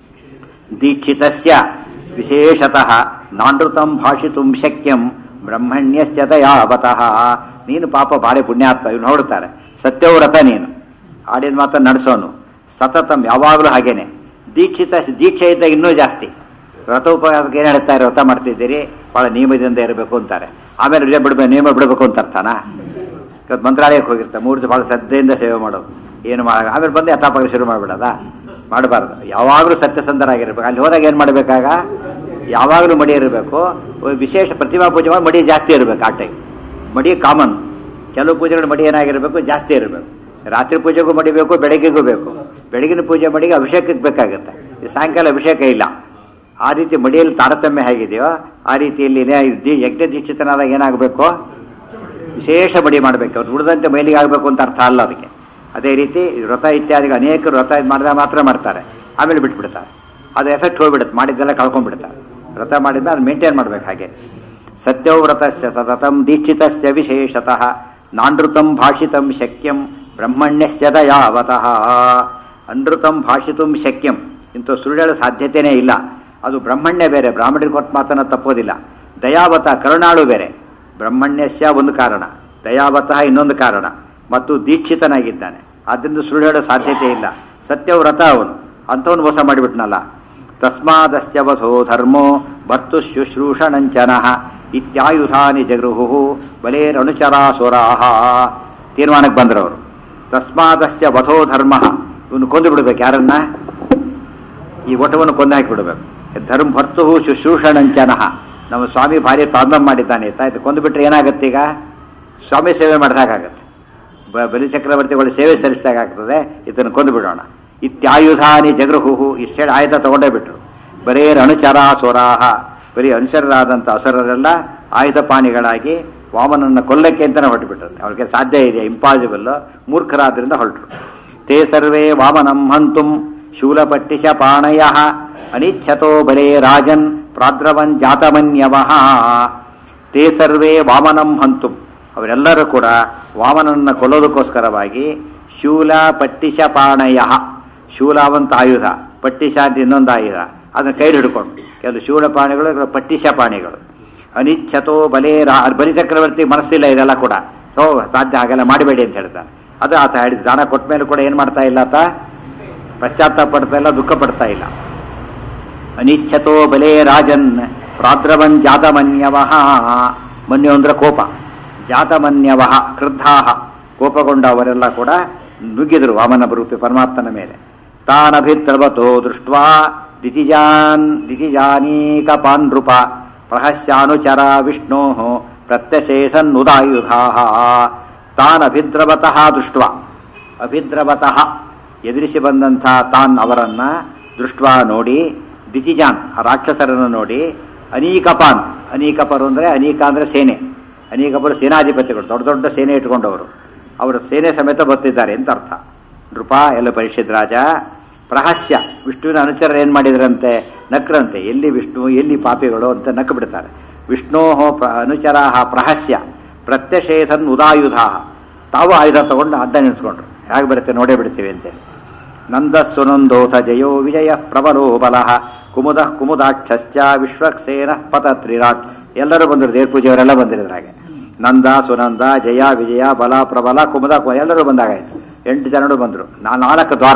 ದೀಕ್ಷಿತಸ್ಯ ವಿಶೇಷತಃ ನಾನೃತಂ ಭಾಷಿತುಂ ಶಕ್ಯಂ ಬ್ರಹ್ಮಣ್ಯಸ್ಯ ದಯಾವತಃ ನೀನು ಪಾಪ ಭಾರಿ ಪುಣ್ಯಾತ್ಮ ಇವ್ನು ನೋಡ್ತಾರೆ ಸತ್ಯವ್ರತ ನೀನು ಆಡಿದ ಮಾತ್ರ ನಡೆಸೋನು ಸತತಂ ಯಾವಾಗಲೂ ಹಾಗೇನೆ ದೀಕ್ಷಿತ ದೀಕ್ಷೆ ಇದ್ದ ಇನ್ನೂ ಜಾಸ್ತಿ ವ್ರತ ಉಪವಾಸಕ್ಕೆ ಏನು ಹೇಳ್ತಾರೆ ವ್ರತ ಮಾಡ್ತಿದ್ದೀರಿ ಭಾಳ ನಿಯಮದಿಂದ ಇರಬೇಕು ಅಂತಾರೆ ಆಮೇಲೆ ರಜೆ ಬಿಡ್ಬೇಕು ನಿಯಮ ಬಿಡಬೇಕು ಅಂತ ಅರ್ಥನಾ ಇವತ್ತು ಮಂತ್ರಾಲಯಕ್ಕೆ ಹೋಗಿರ್ತಾರೆ ಮೂರು ದಿವಸ ಭಾಳ ಶ್ರದ್ಧೆಯಿಂದ ಸೇವೆ ಮಾಡೋದು ಏನು ಮಾಡ ಆಮೇಲೆ ಬಂದು ಯಥಾಪಾಗ ಶುರು ಮಾಡ್ಬಿಡೋದಾ ಮಾಡಬಾರ್ದು ಯಾವಾಗಲೂ ಸತ್ಯಸಂಧರಾಗಿರ್ಬೇಕು ಅಲ್ಲಿ ಹೋದಾಗ ಏನು ಮಾಡಬೇಕಾಗ ಯಾವಾಗಲೂ ಮಡಿ ಇರಬೇಕು ವಿಶೇಷ ಪ್ರತಿಮಾ ಪೂಜೆ ಮಾಡಿ ಮಡಿ ಜಾಸ್ತಿ ಇರಬೇಕು ಆ ಟೈಮ್ ಮಡಿ ಕಾಮನ್ ಕೆಲವು ಪೂಜೆಗಳು ಮಡಿ ಏನಾಗಿರಬೇಕು ಜಾಸ್ತಿ ಇರಬೇಕು ರಾತ್ರಿ ಪೂಜೆಗೂ ಮಡಿಬೇಕು ಬೆಳಗ್ಗೆಗೂ ಬೇಕು ಬೆಳಗಿನ ಪೂಜೆ ಮಡಿಗೆ ಅಭಿಷೇಕಕ್ಕೆ ಬೇಕಾಗುತ್ತೆ ಈ ಸಾಯಂಕಾಲ ಅಭಿಷೇಕ ಇಲ್ಲ ಆ ರೀತಿ ಮಡಿಯಲ್ಲಿ ತಾರತಮ್ಯ ಹೇಗಿದೆಯೋ ಆ ರೀತಿಯಲ್ಲಿ ಏನೇ- ದಿ- ಯಜ್ಞ ದೀಕ್ಷಿತನಾದಾಗ ಏನಾಗಬೇಕು ವಿಶೇಷ ಮಡಿ ಮಾಡಬೇಕು ಅವ್ರು ಉಳಿದಂತೆ ಮೈಲಿಗೆ ಆಗಬೇಕು ಅಂತ ಅರ್ಥ ಅಲ್ಲ ಅದಕ್ಕೆ ಅದೇ ರೀತಿ ವ್ರತ ಇತ್ಯಾದಿಗಳು ಅನೇಕರು ವ್ರತ ಮಾಡಿದಾಗ ಮಾತ್ರ ಮಾಡ್ತಾರೆ ಆಮೇಲೆ ಬಿಟ್ಬಿಡ್ತಾರೆ ಅದು ಎಫೆಕ್ಟ್ ಹೋಗ್ಬಿಡುತ್ತೆ ಮಾಡಿದ್ದೆಲ್ಲ ಕಳ್ಕೊಂಡ್ಬಿಡ್ತಾರೆ ವ್ರತ ಮಾಡಿದ್ಮೇಲೆ ಅದು ಮೇಂಟೈನ್ ಮಾಡ್ಬೇಕು ಹಾಗೆ ಸತ್ಯವ್ರತಸ್ಯ ಸತತಂ ದೀಕ್ಷಿತಸ್ಯ ವಿಶೇಷತಃ ನಾನೃತಂ ಭಾಷಿತಂ ಶಕ್ಯಂ ಬ್ರಹ್ಮಣ್ಯಸ್ಯ ದಯಾವತಃ ಅನೃತಂ ಭಾಷಿತುಂ ಶಕ್ಯಂ ಇಂಥ ಸುಳ್ಳು ಸಾಧ್ಯತೆಯೇ ಇಲ್ಲ ಅದು ಬ್ರಹ್ಮಣ್ಯ ಬೇರೆ ಬ್ರಾಹ್ಮಣರಿಗೆ ಕೊಟ್ಟು ಮಾತನ್ನ ತಪ್ಪೋದಿಲ್ಲ ದಯಾವತ ಕರುಣಾಳು ಬೇರೆ ಬ್ರಹ್ಮಣ್ಯಸ್ಯ ಒಂದು ಕಾರಣ ದಯಾವತಃ ಇನ್ನೊಂದು ಕಾರಣ ಮತ್ತು ದೀಕ್ಷಿತನಾಗಿದ್ದಾನೆ ಆದ್ದರಿಂದ ಸುಳ್ಳು ಹೇಳೋ ಸಾಧ್ಯತೆ ಇಲ್ಲ ಸತ್ಯವ್ರತ ಅವನು ಅಂಥವನು ಮೋಸ ಮಾಡಿಬಿಟ್ನಲ್ಲ ತಸ್ಮಾದಸ್ಯವಧೋ ಧರ್ಮೋ ಭರ್ತು ಶುಶ್ರೂಷಣಂಚನಃ ಇತ್ಯಾಯುಧಾನಿ ಜಗೃಹು ಬಲೇರನುಚರಾಸುರಾಹ ತೀರ್ಮಾನಕ್ಕೆ ಬಂದ್ರವರು ತಸ್ಮಾದಸ್ಯ ವಧೋ ಧರ್ಮ ಇವನು ಕೊಂದು ಬಿಡ್ಬೇಕು ಯಾರನ್ನ ಈ ಒಟವನ್ನು ಕೊಂದು ಹಾಕಿಬಿಡ್ಬೇಕು ಧರ್ಮ ಭರ್ತು ಶುಶ್ರೂಷಣಂಚನಃ ನಮ್ಮ ಸ್ವಾಮಿ ಭಾರಿ ಪ್ರಾಬ್ಲಮ್ ಮಾಡಿದ್ದಾನೆ ಆಯ್ತು ಕೊಂದು ಬಿಟ್ರೆ ಏನಾಗುತ್ತೆ ಈಗ ಸ್ವಾಮಿ ಸೇವೆ ಮಾಡಿದಾಗತ್ತೆ ಬ ಬಲಿ ಚಕ್ರವರ್ತಿಗಳು ಸೇವೆ ಸಲ್ಲಿಸಿದಾಗ್ತದೆ ಇದನ್ನು ಕೊಂದು ಬಿಡೋಣ ಇತ್ಯಾಯುಧಾನಿ ಜಗೃಹು ಇಷ್ಟು ಹೇಳಿ ಆಯುಧ ತಗೊಂಡೇ ಬಿಟ್ರು ಬರೇ ಅನುಚರಾಸುರಾಹ ಬರೀ ಅನುಚರರಾದಂಥ ಅಸುರರೆಲ್ಲ ಆಯುಧ ಪಾಣಿಗಳಾಗಿ ವಾಮನನ್ನ ಕೊಲ್ಲಕ್ಕೆ ಅಂತಲೇ ಹೊರಟುಬಿಟ್ರಂತೆ ಅವ್ರಿಗೆ ಸಾಧ್ಯ ಇದೆ ಇಂಪಾಸಿಬಲ್ ಮೂರ್ಖರಾದ್ರಿಂದ ಹೊರಟರು ತೇ ಸರ್ವೇ ವಾಮನಂ ಹಂತುಂ ಶೂಲಪಟ್ಟಿಶ ಪಾಣಯ ಅನಿಚ್ಛತೋ ಬಲೇ ರಾಜನ್ ಪ್ರಾದ್ರವನ್ ಜಾತಮನ್ಯವಃ ತೇ ಸರ್ವೇ ವಾಮನಂ ಹಂತುಂ ಅವರೆಲ್ಲರೂ ಕೂಡ ವಾಮನನ್ನ ಕೊಲ್ಲೋದಕ್ಕೋಸ್ಕರವಾಗಿ ಶೂಲ ಪಟ್ಟಿಶ ಪಾಣಯ ಶೂಲಾವಂತ ಆಯುಧ ಪಟ್ಟಿಶ ಅಂತ ಇನ್ನೊಂದು ಆಯುಧ ಅದನ್ನ ಕೈಲಿ ಹಿಡ್ಕೊಂಡು ಕೆಲವು ಶೂಲಪಾಣಿಗಳು ಕೆಲವು ಪಟ್ಟಿಶ ಪಾಣಿಗಳು ಅನಿಚ್ಛತೋ ಬಲೇ ರಾ ಬಲಿ ಚಕ್ರವರ್ತಿ ಮನಸ್ಸಿಲ್ಲ ಇದೆಲ್ಲ ಕೂಡ ಓ ಸಾಧ್ಯ ಹಾಗೆಲ್ಲ ಮಾಡಬೇಡಿ ಅಂತ ಹೇಳ್ತಾನೆ ಅದು ಆತ ಹೇಳಿದ ದಾನ ಕೊಟ್ಟ ಮೇಲೆ ಕೂಡ ಏನು ಮಾಡ್ತಾ ಇಲ್ಲ ಆತ ಪಶ್ಚಾತ್ತಾಪ ಪಡ್ತಾ ಇಲ್ಲ ದುಃಖ ಪಡ್ತಾ ಇಲ್ಲ ಅನಿಚ್ಛತೋ ಬಲೇ ರಾಜನ್ ಪ್ರಾದ್ರವನ್ ಜಾತಮನ್ಯವಃ ಮನ್ಯು ಅಂದ್ರೆ ಕೋಪ ಜಾತಮನ್ಯವಃ ಕ್ರುದ್ಧಾಹ ಕೋಪಗೊಂಡ ಅವರೆಲ್ಲ ಕೂಡ ನುಗ್ಗಿದರು ವಾಮನ ರೂಪಿ ಪರಮಾತ್ಮನ ಮೇಲೆ ತಾನಭಿತ್ರವತೋ ದೃಷ್ಟ್ವಾ ದಿತಿಜಾನ್ ದಿತಿಜಾನೀಕಪಾನ್ ನೃಪ ಪ್ರಹಸ್ಯಾನುಚರ ವಿಷ್ಣೋ ಪ್ರತ್ಯಶೇಷನ್ನುದಾಯುಧಾ ತಾನಭಿದ್ರವತಃ ದೃಷ್ಟ್ವಾ ಅಭಿದ್ರವತಃ ಎದುರಿಸಿ ಬಂದಂಥ ತಾನ್ ಅವರನ್ನ ದೃಷ್ಟ್ವಾ ನೋಡಿ ದಿತಿಜಾನ್ ಆ ರಾಕ್ಷಸರನ್ನು ನೋಡಿ ಅನೀಕಪಾನ್ ಅನೀಕಪರು ಅಂದರೆ ಅನೀಕ ಅಂದರೆ ಸೇನೆ ಅನೀಕಪರು ಸೇನಾಧಿಪತಿಗಳು ದೊಡ್ಡ ದೊಡ್ಡ ಸೇನೆ ಇಟ್ಕೊಂಡವರು ಅವರು ಸೇನೆ ಸಮೇತ ಬರ್ತಿದ್ದಾರೆ ಅಂತ ಅರ್ಥ ನೃಪ ಎಲ್ಲ ಪರೀಕ್ಷಿತ್ ರಾಜ ಪ್ರಹಸ್ಯ ವಿಷ್ಣುವಿನ ಅನುಚರ ಏನು ಮಾಡಿದ್ರಂತೆ ನಕ್ರಂತೆ ಎಲ್ಲಿ ವಿಷ್ಣು ಎಲ್ಲಿ ಪಾಪಿಗಳು ಅಂತ ನಕ್ಕು ಬಿಡ್ತಾರೆ ವಿಷ್ಣೋ ಪ್ರ ಅನುಚರಾಹ ಪ್ರಹಸ್ಯ ಪ್ರತ್ಯಷೇಧನ್ ಉದಾಯುಧಾ ತಾವು ಆಯುಧ ತಗೊಂಡು ಅಡ್ಡ ನಿಲ್ಸ್ಕೊಂಡ್ರು ಹೇಗೆ ಬರುತ್ತೆ ನೋಡೇ ಬಿಡ್ತೀವಿ ಅಂತೇಳಿ ನಂದ ಸುನಂದೋಥ ಜಯೋ ವಿಜಯ ಪ್ರಬಲೋ ಬಲಃ ಕುಮುದ ಕುಮುದಾಕ್ಷಶ್ಚ ವಿಶ್ವಕ್ಸೇನ ಪತತ್ರಿರಾಟ್ ಎಲ್ಲರೂ ಬಂದರು ದೇವ್ರ ಪೂಜೆಯವರೆಲ್ಲ ಬಂದಿರಿದ್ರು ಹಾಗೆ ನಂದ ಸುನಂದ ಜಯ ವಿಜಯ ಬಲ ಪ್ರಬಲ ಕುಮುದ ಕು- ಎಲ್ಲರೂ ಬಂದಾಗಾಯ್ತು ಎಂಟು ಜನರು ಬಂದರು ನಾ ನಾಲ್ಕು ದ್ವಾರ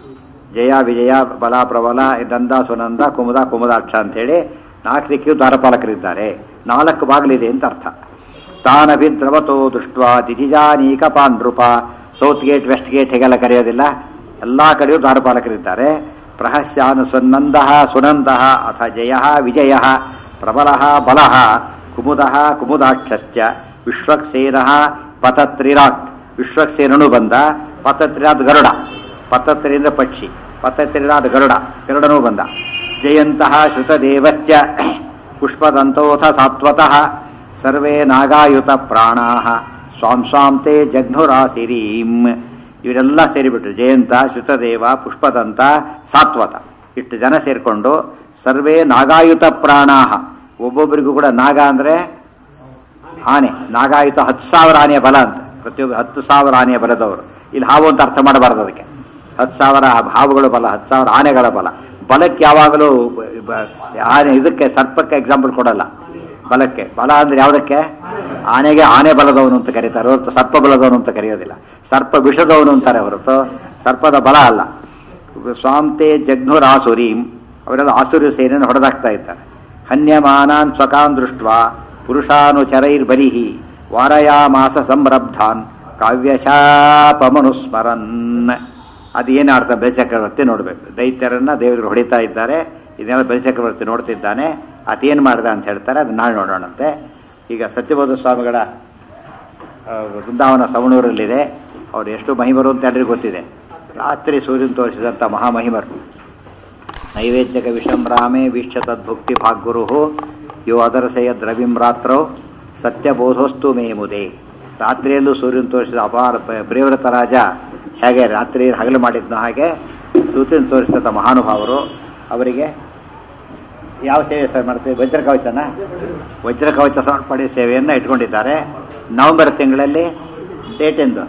ಜಯ ವಿಜಯ ಬಲ ಪ್ರಬಲ ನಂದ ಸುನಂದ ಕುಮುದ ಕುಮುದಾಕ್ಷ ಅಂತೇಳಿ ನಾಲ್ಕು ದಿಕ್ಕಿಯು ದ್ವಾರಪಾಲಕರಿದ್ದಾರೆ ನಾಲ್ಕು ಬಾಗಿಲಿದೆ ಅಂತ ಅರ್ಥ ತಾನಭಿದ್ರವತೋ ದೃಷ್ಟ್ವಾ ದಿತಿಜಾನೀಕಪಾನ್ ನೃಪ ಸೌತ್ ಗೇಟ್ ವೆಸ್ಟ್ ಗೇಟ್ ಹೇಗೆಲ್ಲ ಕರೆಯೋದಿಲ್ಲ ಎಲ್ಲ ಕಡೆಯೂ ದ್ವಾರಪಾಲಕರಿದ್ದಾರೆ ಪ್ರಹಸ್ಯಾನು ಸುನಂದ ಸುನಂದ ಅಥ ಜಯ ವಿಜಯ ಪ್ರಬಲ ಬಲ ಕುಮುದ ಕುಮುದಾಕ್ಷಶ್ಚ ವಿಶ್ವಕ್ಸೇನ ಪತತ್ರಿರಾಟ್ ವಿಶ್ವಕ್ಸೇನನು ಬಂದ ಪತತ್ರಿರಾತ್ ಗರುಡ ಪತತ್ರಿಯಿಂದ ಪಕ್ಷಿ ಪತತ್ರಿರಾತ್ ಗರುಡ ಗರುಡನೂ ಬಂದ ಜಯಂತಹ ಶ್ರುತದೇವಶ್ಚ ಪುಷ್ಪದಂತೋಥ ಸಾತ್ವತಃ ಸರ್ವೇ ನಾಗಾಯುತ ಪ್ರಾಣಾ ಸ್ವಾಂ ಸ್ವಾಂ ತೇ ಜಘ್ನುರಾಸಿರೀಂ ಇವರೆಲ್ಲ ಸೇರಿಬಿಟ್ರು ಜಯಂತ ಶ್ರುತದೇವ ಪುಷ್ಪದಂತ ಸಾತ್ವತ ಇಷ್ಟು ಜನ ಸೇರಿಕೊಂಡು ಸರ್ವೇ ನಾಗಾಯುತ ಪ್ರಾಣಾ ಒಬ್ಬೊಬ್ಬರಿಗೂ ಕೂಡ ನಾಗ ಅಂದರೆ ಆನೆ ನಾಗಾಯುತ ಹತ್ತು ಸಾವಿರ ಆನೆಯ ಬಲ ಅಂತ ಪ್ರತಿಯೊಬ್ಬ ಹತ್ತು ಸಾವಿರ ಆನೆಯ ಬಲದವರು ಇಲ್ಲಿ ಹಾವು ಅಂತ ಅರ್ಥ ಮಾಡಬಾರ್ದು ಅದಕ್ಕೆ ಹತ್ತು ಸಾವಿರ ಹಾವುಗಳ ಬಲ ಹತ್ತು ಸಾವಿರ ಆನೆಗಳ ಬಲ ಬಲಕ್ಕೆ ಯಾವಾಗಲೂ ಬ- ಬ- ಆನೆ ಇದಕ್ಕೆ ಸರ್ಪಕ್ಕೆ ಎಕ್ಸಾಂಪಲ್ ಕೊಡಲ್ಲ ಬಲಕ್ಕೆ ಬಲ ಅಂದ್ರೆ ಯಾವುದಕ್ಕೆ ಆನೆಗೆ ಆನೆ ಬಲದವನು ಅಂತ ಕರೀತಾರೆ ಹೊರತು ಸರ್ಪ ಬಲದವನು ಅಂತ ಕರೆಯೋದಿಲ್ಲ ಸರ್ಪ ವಿಷದವನು ಅಂತಾರೆ ಹೊರತು ಸರ್ಪದ ಬಲ ಅಲ್ಲ ಸ್ವಾಂತೆ ಜಘ್ನುರ್ ಆಸುರೀಂ ಅವರೆಲ್ಲ ಆಸುರಿ ಸೇನೆಯನ್ನು ಹೊಡೆದಾಕ್ತಾ ಇದ್ದಾರೆ ಹನ್ಯಮಾನಾನ್ ಸ್ವಕಾನ್ ದೃಷ್ಟ್ವಾ ಪುರುಷಾನುಚರೈರ್ಬಲಿಹಿ ವಾರಯಾಮಾಸ ಸಂರಬ್ಧಾನ್ ಕಾವ್ಯಶಾಪಮನುಸ್ಮರನ್ ಅದೇನು ಅರ್ಥ ಬಲಿಚಕ್ರವರ್ತಿ ನೋಡಬೇಕು ದೈತ್ಯರನ್ನ ದೇವರು ಹೊಡಿತಾ ಇದ್ದಾರೆ ಇದನ್ನೆಲ್ಲ ಬಲಿಚಕ್ರವರ್ತಿ ನೋಡ್ತಿದ್ದಾನೆ ಅದೇನು ಮಾಡ್ದ ಅಂತ ಹೇಳ್ತಾರೆ ಅದು ನಾಳೆ ನೋಡೋಣಂತೆ ಈಗ ಸತ್ಯಬೋಧ ಸ್ವಾಮಿಗಳ ಆ, ವೃಂದಾವನ ಸವಣೂರಲ್ಲಿದೆ ಅವ್ರು ಎಷ್ಟು ಮಹಿಮರು ಅಂತ ಎಲ್ಲರಿಗೂ ಗೊತ್ತಿದೆ ರಾತ್ರಿ ಸೂರ್ಯನ ತೋರಿಸಿದಂಥ ಮಹಾಮಹಿಮರು ನೈವೇದ್ಯಕ ವಿಷಂರಾಮೆ ವೀಕ್ಷ ತದ್ಭುಕ್ತಿ ಭಾಗ್ಗುರು ಯೋ ಅದರಸೆಯ ದ್ರವಿಂ ರಾತ್ರೌ ಸತ್ಯಬೋಧೋಸ್ತು ಮೇ ಮುದೆ ರಾತ್ರಿಯಲ್ಲೂ ಸೂರ್ಯನ ತೋರಿಸಿದ ಅಪಾರ ಪ- ಪ್ರಿಯವ್ರತ ರಾಜ ಹೇಗೆ ರಾತ್ರಿ ಹಗಲು ಮಾಡಿದ್ನೋ ಹಾಗೆ ಸೂರ್ಯನ ತೋರಿಸಿದಂಥ ಮಹಾನುಭಾವರು ಅವರಿಗೆ ಯಾವ ಸೇವೆ ಸರ್ ಮಾಡ್ತೀವಿ ವಜ್ರ ಕವಚನ ವಜ್ರ ಕವಚ ಸಮರ್ಪಣೆ ಸೇವೆಯನ್ನು ಇಟ್ಕೊಂಡಿದ್ದಾರೆ ನವೆಂಬರ್ ತಿಂಗಳಲ್ಲಿ ಡೇಟ್ ಎಂದು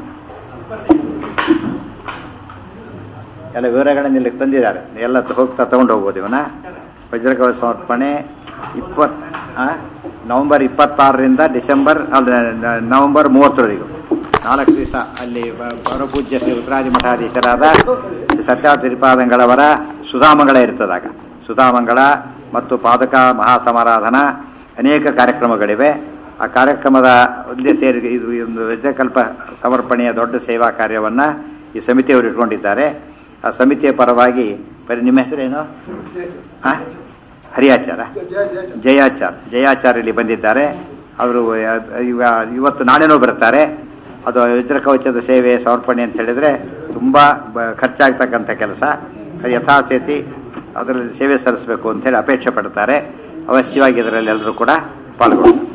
ಎಲ್ಲ ವಿವರಗಳನ್ನು ಇಲ್ಲಿ ತಂದಿದ್ದಾರೆ ಎಲ್ಲ ತ- ಹೋಗ್ತಾ ತಗೊಂಡು ಹೋಗ್ಬೋದು ಇವನ ವಜ್ರಕವಚ ಸಮರ್ಪಣೆ ಇಪ್ಪತ್ ಆ? ನವೆಂಬರ್ ಇಪ್ಪತ್ತಾರರಿಂದ ಡಿಸೆಂಬರ್ ಅಲ್ಲ ನ- ನವೆಂಬರ್ ಮೂವತ್ತರವರೆಗೂ ನಾಲ್ಕು ದಿವಸ ಅಲ್ಲಿ ಬ- ಪರಪೂಜ್ಯ ಶ್ರೀ ಉತ್ತರಾದಿ ಮಠಾಧೀಶರಾದ ಶ್ರೀ ಸತ್ಯ ತ್ರಿಪಾದಂಗಳವರ ಸುಧಾಮಂಗಳ ಇರ್ತದಾಗ ಸುಧಾಮಂಗಳ ಮತ್ತು ಪಾದಕ ಮಹಾಸಮಾರಾಧನಾ ಅನೇಕ ಕಾರ್ಯಕ್ರಮಗಳಿವೆ ಆ ಕಾರ್ಯಕ್ರಮದ ಒಂದೇ ಸೇರಿ ಇದು ಒಂದು ವಜ್ರಕಲ್ಪ ಸಮರ್ಪಣೆಯ ದೊಡ್ಡ ಸೇವಾ ಕಾರ್ಯವನ್ನು ಈ ಸಮಿತಿಯವರು ಇಟ್ಕೊಂಡಿದ್ದಾರೆ ಆ ಸಮಿತಿಯ ಪರವಾಗಿ ಬರೀ ನಿಮ್ಮ ಹೆಸರೇನು ಆ? ಹರಿಯಾಚಾರ ಜಯಾಚಾರ್ ಜಯಾಚಾರ್ ಇಲ್ಲಿ ಬಂದಿದ್ದಾರೆ ಅವರು ಇವ ಇವತ್ತು ನಾಳೆನೂ ಬರ್ತಾರೆ ಅದು ವಜ್ರ ಕವಚದ ಸೇವೆ ಸಮರ್ಪಣೆ ಅಂತ ಹೇಳಿದ್ರೆ ತುಂಬ ಬ- ಖರ್ಚಾಗ್ತಕ್ಕಂಥ ಕೆಲಸ ಅದು ಯಥಾಸ್ಥಿತಿ ಅದರಲ್ಲಿ ಸೇವೆ ಸಲ್ಲಿಸಬೇಕು ಅಂತೇಳಿ ಅಪೇಕ್ಷೆ ಪಡ್ತಾರೆ ಅವಶ್ಯವಾಗಿ ಇದರಲ್ಲಿ ಎಲ್ಲರೂ ಕೂಡ ಪಾಲ್ಗೊಳ್ತಾರೆ